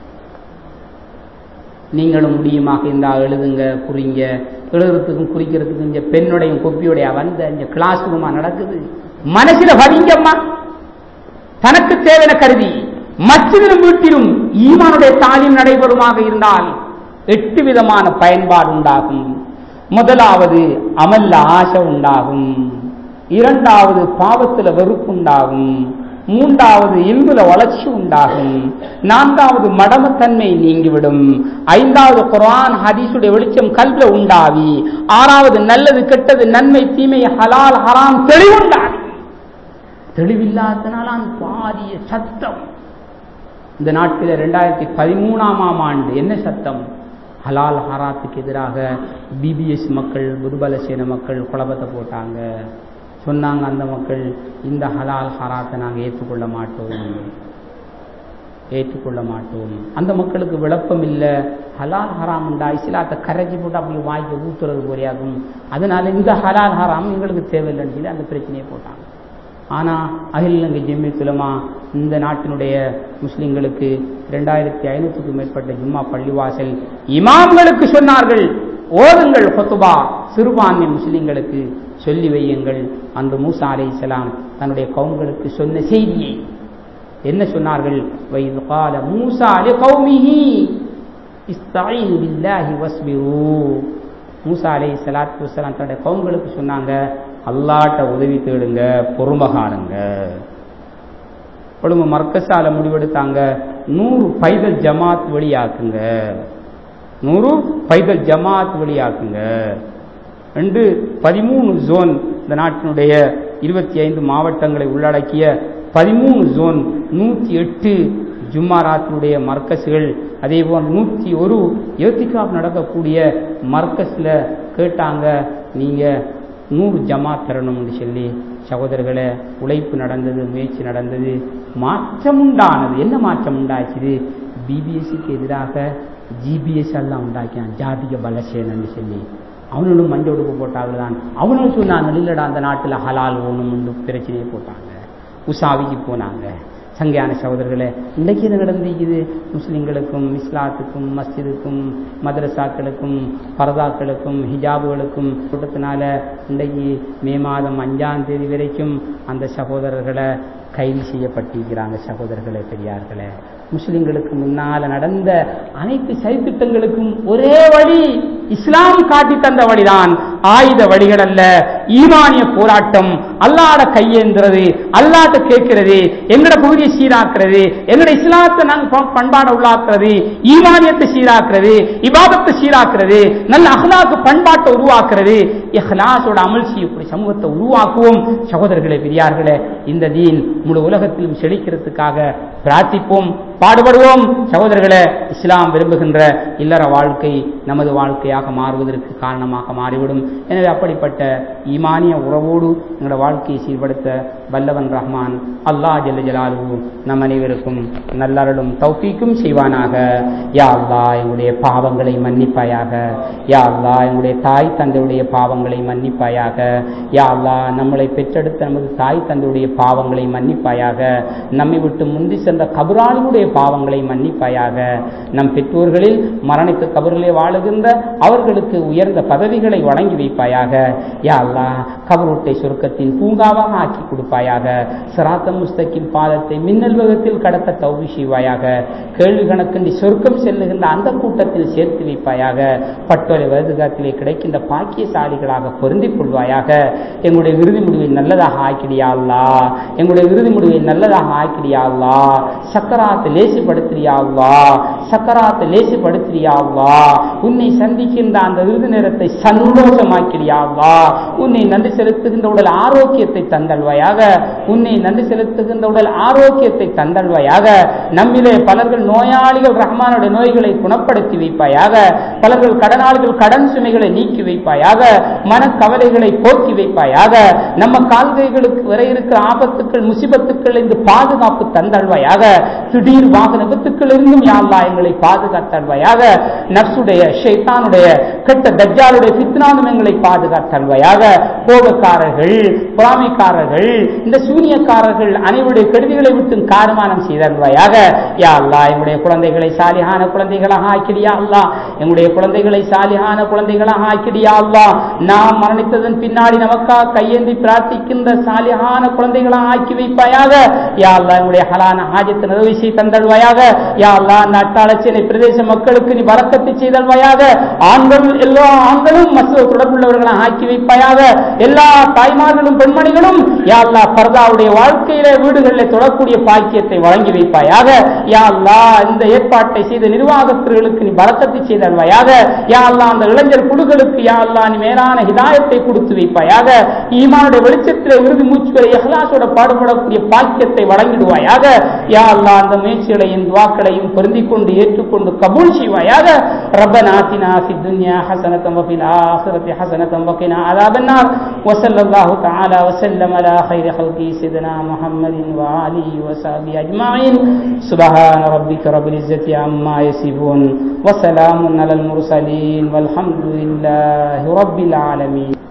நீங்களும் முடியுமாக இருந்தால் எழுதுங்க குறிங்க எழுதுறதுக்கும் குறிக்கிறதுக்கும் இந்த பெண்ணுடையும் கொப்பியுடைய வந்த இந்த கிளாஸ் ரூமா நடக்குது மனசுல பதிங்கம்மா தனக்கு தேவையான கருதி மற்றதிலும் வீட்டிலும் ஈமானுடைய தாலீம் நடைபெறுமாக இருந்தால் எட்டு விதமான பயன்பாடு உண்டாகும் முதலாவது அமல்ல ஆசை உண்டாகும் இரண்டாவது பாவத்துல வெறுப்பு உண்டாகும் மூன்றாவது இல்முல வளர்ச்சி உண்டாகும் நான்காவது மடமத்தன்மை நீங்கிவிடும் ஐந்தாவது குர்ஆன் ஹதீஸுடைய வெளிச்சம் கல்வில உண்டாவி ஆறாவது நல்லது கெட்டது நன்மை தீமை ஹலால் ஹராம் தெளிவுண்டாகும் தெளிவில்லாதனால அந்த பாரிய சத்தம் இந்த நாட்டில் ரெண்டாயிரத்தி பதிமூணாம் ஆண்டு என்ன சத்தம் ஹலால் ஹராத்துக்கு எதிராக பிபிஎஸ் மக்கள் புதுபலசேன மக்கள் குழப்பத்தை போட்டாங்க சொன்னாங்க அந்த மக்கள் இந்த ஹலால் ஹராத்தை நாங்கள் ஏற்றுக்கொள்ள மாட்டோம் ஏற்றுக்கொள்ள மாட்டோம் அந்த மக்களுக்கு விளப்பம் இல்லை ஹலால் ஹராம் உண்டா இஸ்லாத்தை கரைச்சி போட்டு அப்படி வாய்க்கு ஊத்துறது போறியாகும் அதனால இந்த ஹலால் ஹராம் எங்களுக்கு தேவையில்லைன்னு சொல்லி அந்த பிரச்சனையை போட்டாங்க ஆனால் அகிலங்கை ஜெம்மித்துலமா இந்த நாட்டினுடைய முஸ்லிம்களுக்கு ரெண்டாயிரத்தி ஐநூற்றுக்கும் மேற்பட்ட ஜும்மா பள்ளிவாசல் இமாம்களுக்கு சொன்னார்கள் ஓதுங்கள் ஹொத்துபா சிறுபான்மை முஸ்லிம்களுக்கு சொல்லி வையுங்கள் அன்று மூசா அலைஹிஸ்ஸலாம் தன்னுடைய கவுங்களுக்கு சொன்ன செய்தியை என்ன சொன்னார்கள் வைது கால மூசா அலி கௌமிஹி இஸ்தாயினு பில்லாஹி வஸ்பிரு மூசா அலைஹி ஸலாத்து வஸலாம் தன்னுடைய கவுங்களுக்கு சொன்னாங்க அல்லாட்ட உதவி தேடுங்க பொறுமகாருங்க கொழும்பு மர்க்கசால முடிவெடுத்தாங்க நூறு பைதல் ஜமாத் வெளியாக்குங்க நூறு பைதல் ஜமாத் வெளியாக்குங்க ரெண்டு பதிமூணு ஜோன் இந்த நாட்டினுடைய இருபத்தி ஐந்து மாவட்டங்களை உள்ளடக்கிய பதிமூணு ஜோன் நூற்றி எட்டு ஜும்மாராத்தினுடைய மர்க்கஸ்கள் அதே போல் நூற்றி ஒரு ஏத்திகாப் நடக்கக்கூடிய மர்க்கஸில் கேட்டாங்க நீங்கள் நூறு ஜமாத் தரணும்னு சொல்லி சகோதரர்களே உழைப்பு நடந்தது முயற்சி நடந்தது மாற்றம் உண்டானது என்ன மாற்றம் உண்டாச்சுது பிபிஎஸ்சிக்கு எதிராக ஜிபிஎஸ் எல்லாம் உண்டாக்கினான் ஜாதிக பலசேனன்னு சொல்லி அவனும் மஞ்சள் உடுப்பு போட்டார்கள் தான் அவனும் சொன்னாங்க இல்லடா அந்த நாட்டில் ஹலால் ஓணும்னு பிரச்சனையை போட்டாங்க உஷாவிக்கு போனாங்க சங்கையான சகோதரர்களே இன்றைக்கு இது நடந்திருக்குது முஸ்லிம்களுக்கும் இஸ்லாத்துக்கும் மஸ்ஜிதுக்கும் மதரசாக்களுக்கும் பரதாக்களுக்கும் ஹிஜாபுகளுக்கும் கூட்டத்தினால இன்றைக்கு மே மாதம் அஞ்சாம் தேதி வரைக்கும் அந்த சகோதரர்களை கைது செய்யப்பட்டிருக்கிறாங்க சகோதரர்களே பெரியார்களே முஸ்லிம்களுக்கு முன்னால நடந்த அனைத்து சதித்திட்டங்களுக்கும் ஒரே வழி இஸ்லாம் காட்டி தந்த வழிதான் ஆயுத வழிகள் அல்ல ஈமானிய போராட்டம் அல்லாட கையேந்துறது அல்லாட்ட கேட்கிறது எங்கட பகுதியை சீராக்குறது எங்கட இஸ்லாத்தை நாங்க பண்பாட உள்ளாக்குறது ஈமானியத்தை சீராக்குறது இபாதத்தை சீராக்குறது நல்ல அஹ்லாக்கு பண்பாட்டை உருவாக்குறது இஹ்லாஸோட அமல் செய்யக்கூடிய சமூகத்தை உருவாக்குவோம் சகோதரர்களே பெரியார்களே இந்த தீன் முழு உலகத்திலும் செழிக்கிறதுக்காக பிரார்த்திப்போம் பாடுபடுவோம் சகோதரர்களே இஸ்லாம் விரும்புகின்ற இல்லற வாழ்க்கை நமது வாழ்க்கையாக மாறுவதற்கு காரணமாக மாறிவிடும் எனவே அப்படிப்பட்ட ஈமானிய உறவோடு எங்களோட வாழ்க்கையை சீர்படுத்த வல்லவன் ரஹ்மான் அல்லாஹ் ஜல்ல ஜலாலு நம் அனைவருக்கும் நல்லருளும் தௌஃபீக்கும் செய்வானாக யா அல்லாஹ் எங்களுடைய பாவங்களை மன்னிப்பாயாக யா அல்லாஹ் எங்களுடைய தாய் தந்தையுடைய பாவங்களை மன்னிப்பாயாக யா அல்லாஹ் நம்மளை பெற்றெடுத்த நமது தாய் தந்தையுடைய பாவங்களை மன்னிப்பாயாக நம்மை விட்டு முந்தி சென்ற கபுராளிகளுடைய பாவங்களை மன்னிப்பாயாக நம் பெற்றோர்களில் மரணித்த கபரிலே வாழ வாழுகின்ற அவர்களுக்கு உயர்ந்த பதவிகளை வழங்கி வைப்பாயாக யா அல்லாஹ் கபருட்டை சுருக்கத்தின் பூங்காவாக ஆக்கி கொடுப்பாயாக சிராத்த முஸ்தக்கின் பாதத்தை மின்னல் வேகத்தில் கடத்த தௌவி செய்வாயாக கேள்வி கணக்கின்றி சொர்க்கம் செல்லுகின்ற அந்த கூட்டத்தில் சேர்த்து வைப்பாயாக பட்டோலை வருதுகாத்திலே கிடைக்கின்ற பாக்கியசாலிகளாக பொருந்திக் கொள்வாயாக எங்களுடைய இறுதி முடிவை நல்லதாக ஆக்கிடியா அல்லா எங்களுடைய இறுதி முடிவை நல்லதாக ஆக்கிடியா அல்லா சக்கராத்தை லேசிப்படுத்தியா அல்லா சக்கராத்தை லேசிப்படுத்தியா அல்லா உன்னை சந்திக்கின்ற அந்த இறுதி நேரத்தை சந்தோஷமாக்கிறியா அல்லா உன்னை நன்றி செலுத்துகின்ற உடல் ஆரோக்கியத்தை தந்தல்வாயாக உன்னை நன்றி செலுத்துகின்ற உடல் ஆரோக்கியத்தை தந்தல்வாயாக நம்மிலே பலர்கள் நோயாளிகள் ரஹ்மானுடைய நோய்களை குணப்படுத்தி வைப்பாயாக பலர்கள் கடனாளிகள் கடன் சுமைகளை நீக்கி வைப்பாயாக மனக்கவலைகளை போக்கி வைப்பாயாக நம்ம கால்கைகளுக்கு வர இருக்கிற ஆபத்துக்கள் முசிபத்துக்கள் இருந்து பாதுகாப்பு தந்தல்வாயாக திடீர் வாகன விபத்துக்கள் இருந்தும் யாழ்லா எங்களை பாதுகாத்தல்வாயாக நர்சுடைய ஷைத்தானுடைய கெட்ட தஜ்ஜாலுடைய பித்னானும் எங்களை பாதுகாத்தல்வாயாக கோபக்காரர்கள் பொறாமைக்காரர்கள் இந்த சூனியக்காரர்கள் அனைவருடைய கெடுதிகளை விட்டு காரமானம் செய்தல்வாயாக யா அல்லா எங்களுடைய குழந்தைகளை சாலியான குழந்தைகளாக ஆக்கிடியா அல்லா எங்களுடைய குழந்தைகளை சாலியான குழந்தைகளாக ஆக்கிடியா அல்லா நாம் மரணித்ததன் பின்னாடி நமக்காக கையேந்தி பிரார்த்திக்கின்ற சாலியான குழந்தைகளாக ஆக்கி வைப்பாயாக யா அல்லா எங்களுடைய ஹலான ஹாஜத்தை நிறைவு செய்து தந்தல்வாயாக யா அல்லா அந்த அட்டாளச்சேனை பிரதேச மக்களுக்கு நீ வரக்கத்தை செய்தல்வாயாக ஆண்கள் எல்லா ஆண்களும் மசூ தொடர்புள்ளவர்களாக ஆக்கி வைப்பாயாக எல்லா தாய்மார்களும் பெண்மணிகளும் யா அல்லா பர்தாவுடைய வாழ்க்கையில வீடுகளில் தொடரக்கூடிய பாக்கியத்தை வழங்கி வைப்பாயாக யா அல்லா இந்த ஏற்பாட்டை செய்த நிர்வாகத்திற்கு நீ பலக்கத்தை செய்தல்வாயாக யா அல்லா அந்த இளைஞர் குழுக்களுக்கு யா அல்லா நீ மேலான ஹிதாயத்தை கொடுத்து வைப்பாயாக ஈமானுடைய வெளிச்சத்தில் இறுதி மூச்சு வரை எஹ்லாசோட பாடுபடக்கூடிய பாக்கியத்தை வழங்கிடுவாயாக யா அல்லா அந்த முயற்சிகளையும் துவாக்களையும் பொருந்திக் கொண்டு ஏற்றுக்கொண்டு கபூல் செய்வாயாக ربنا آتنا في الدنيا حسنة وفي الآخرة حسنة وقنا عذاب النار وصلى الله تعالى وسلم على خير خلقه سيدنا محمد وآله وصحبه أجمعين سبحان ربك رب العزة عما يصفون وسلام على المرسلين والحمد لله رب العالمين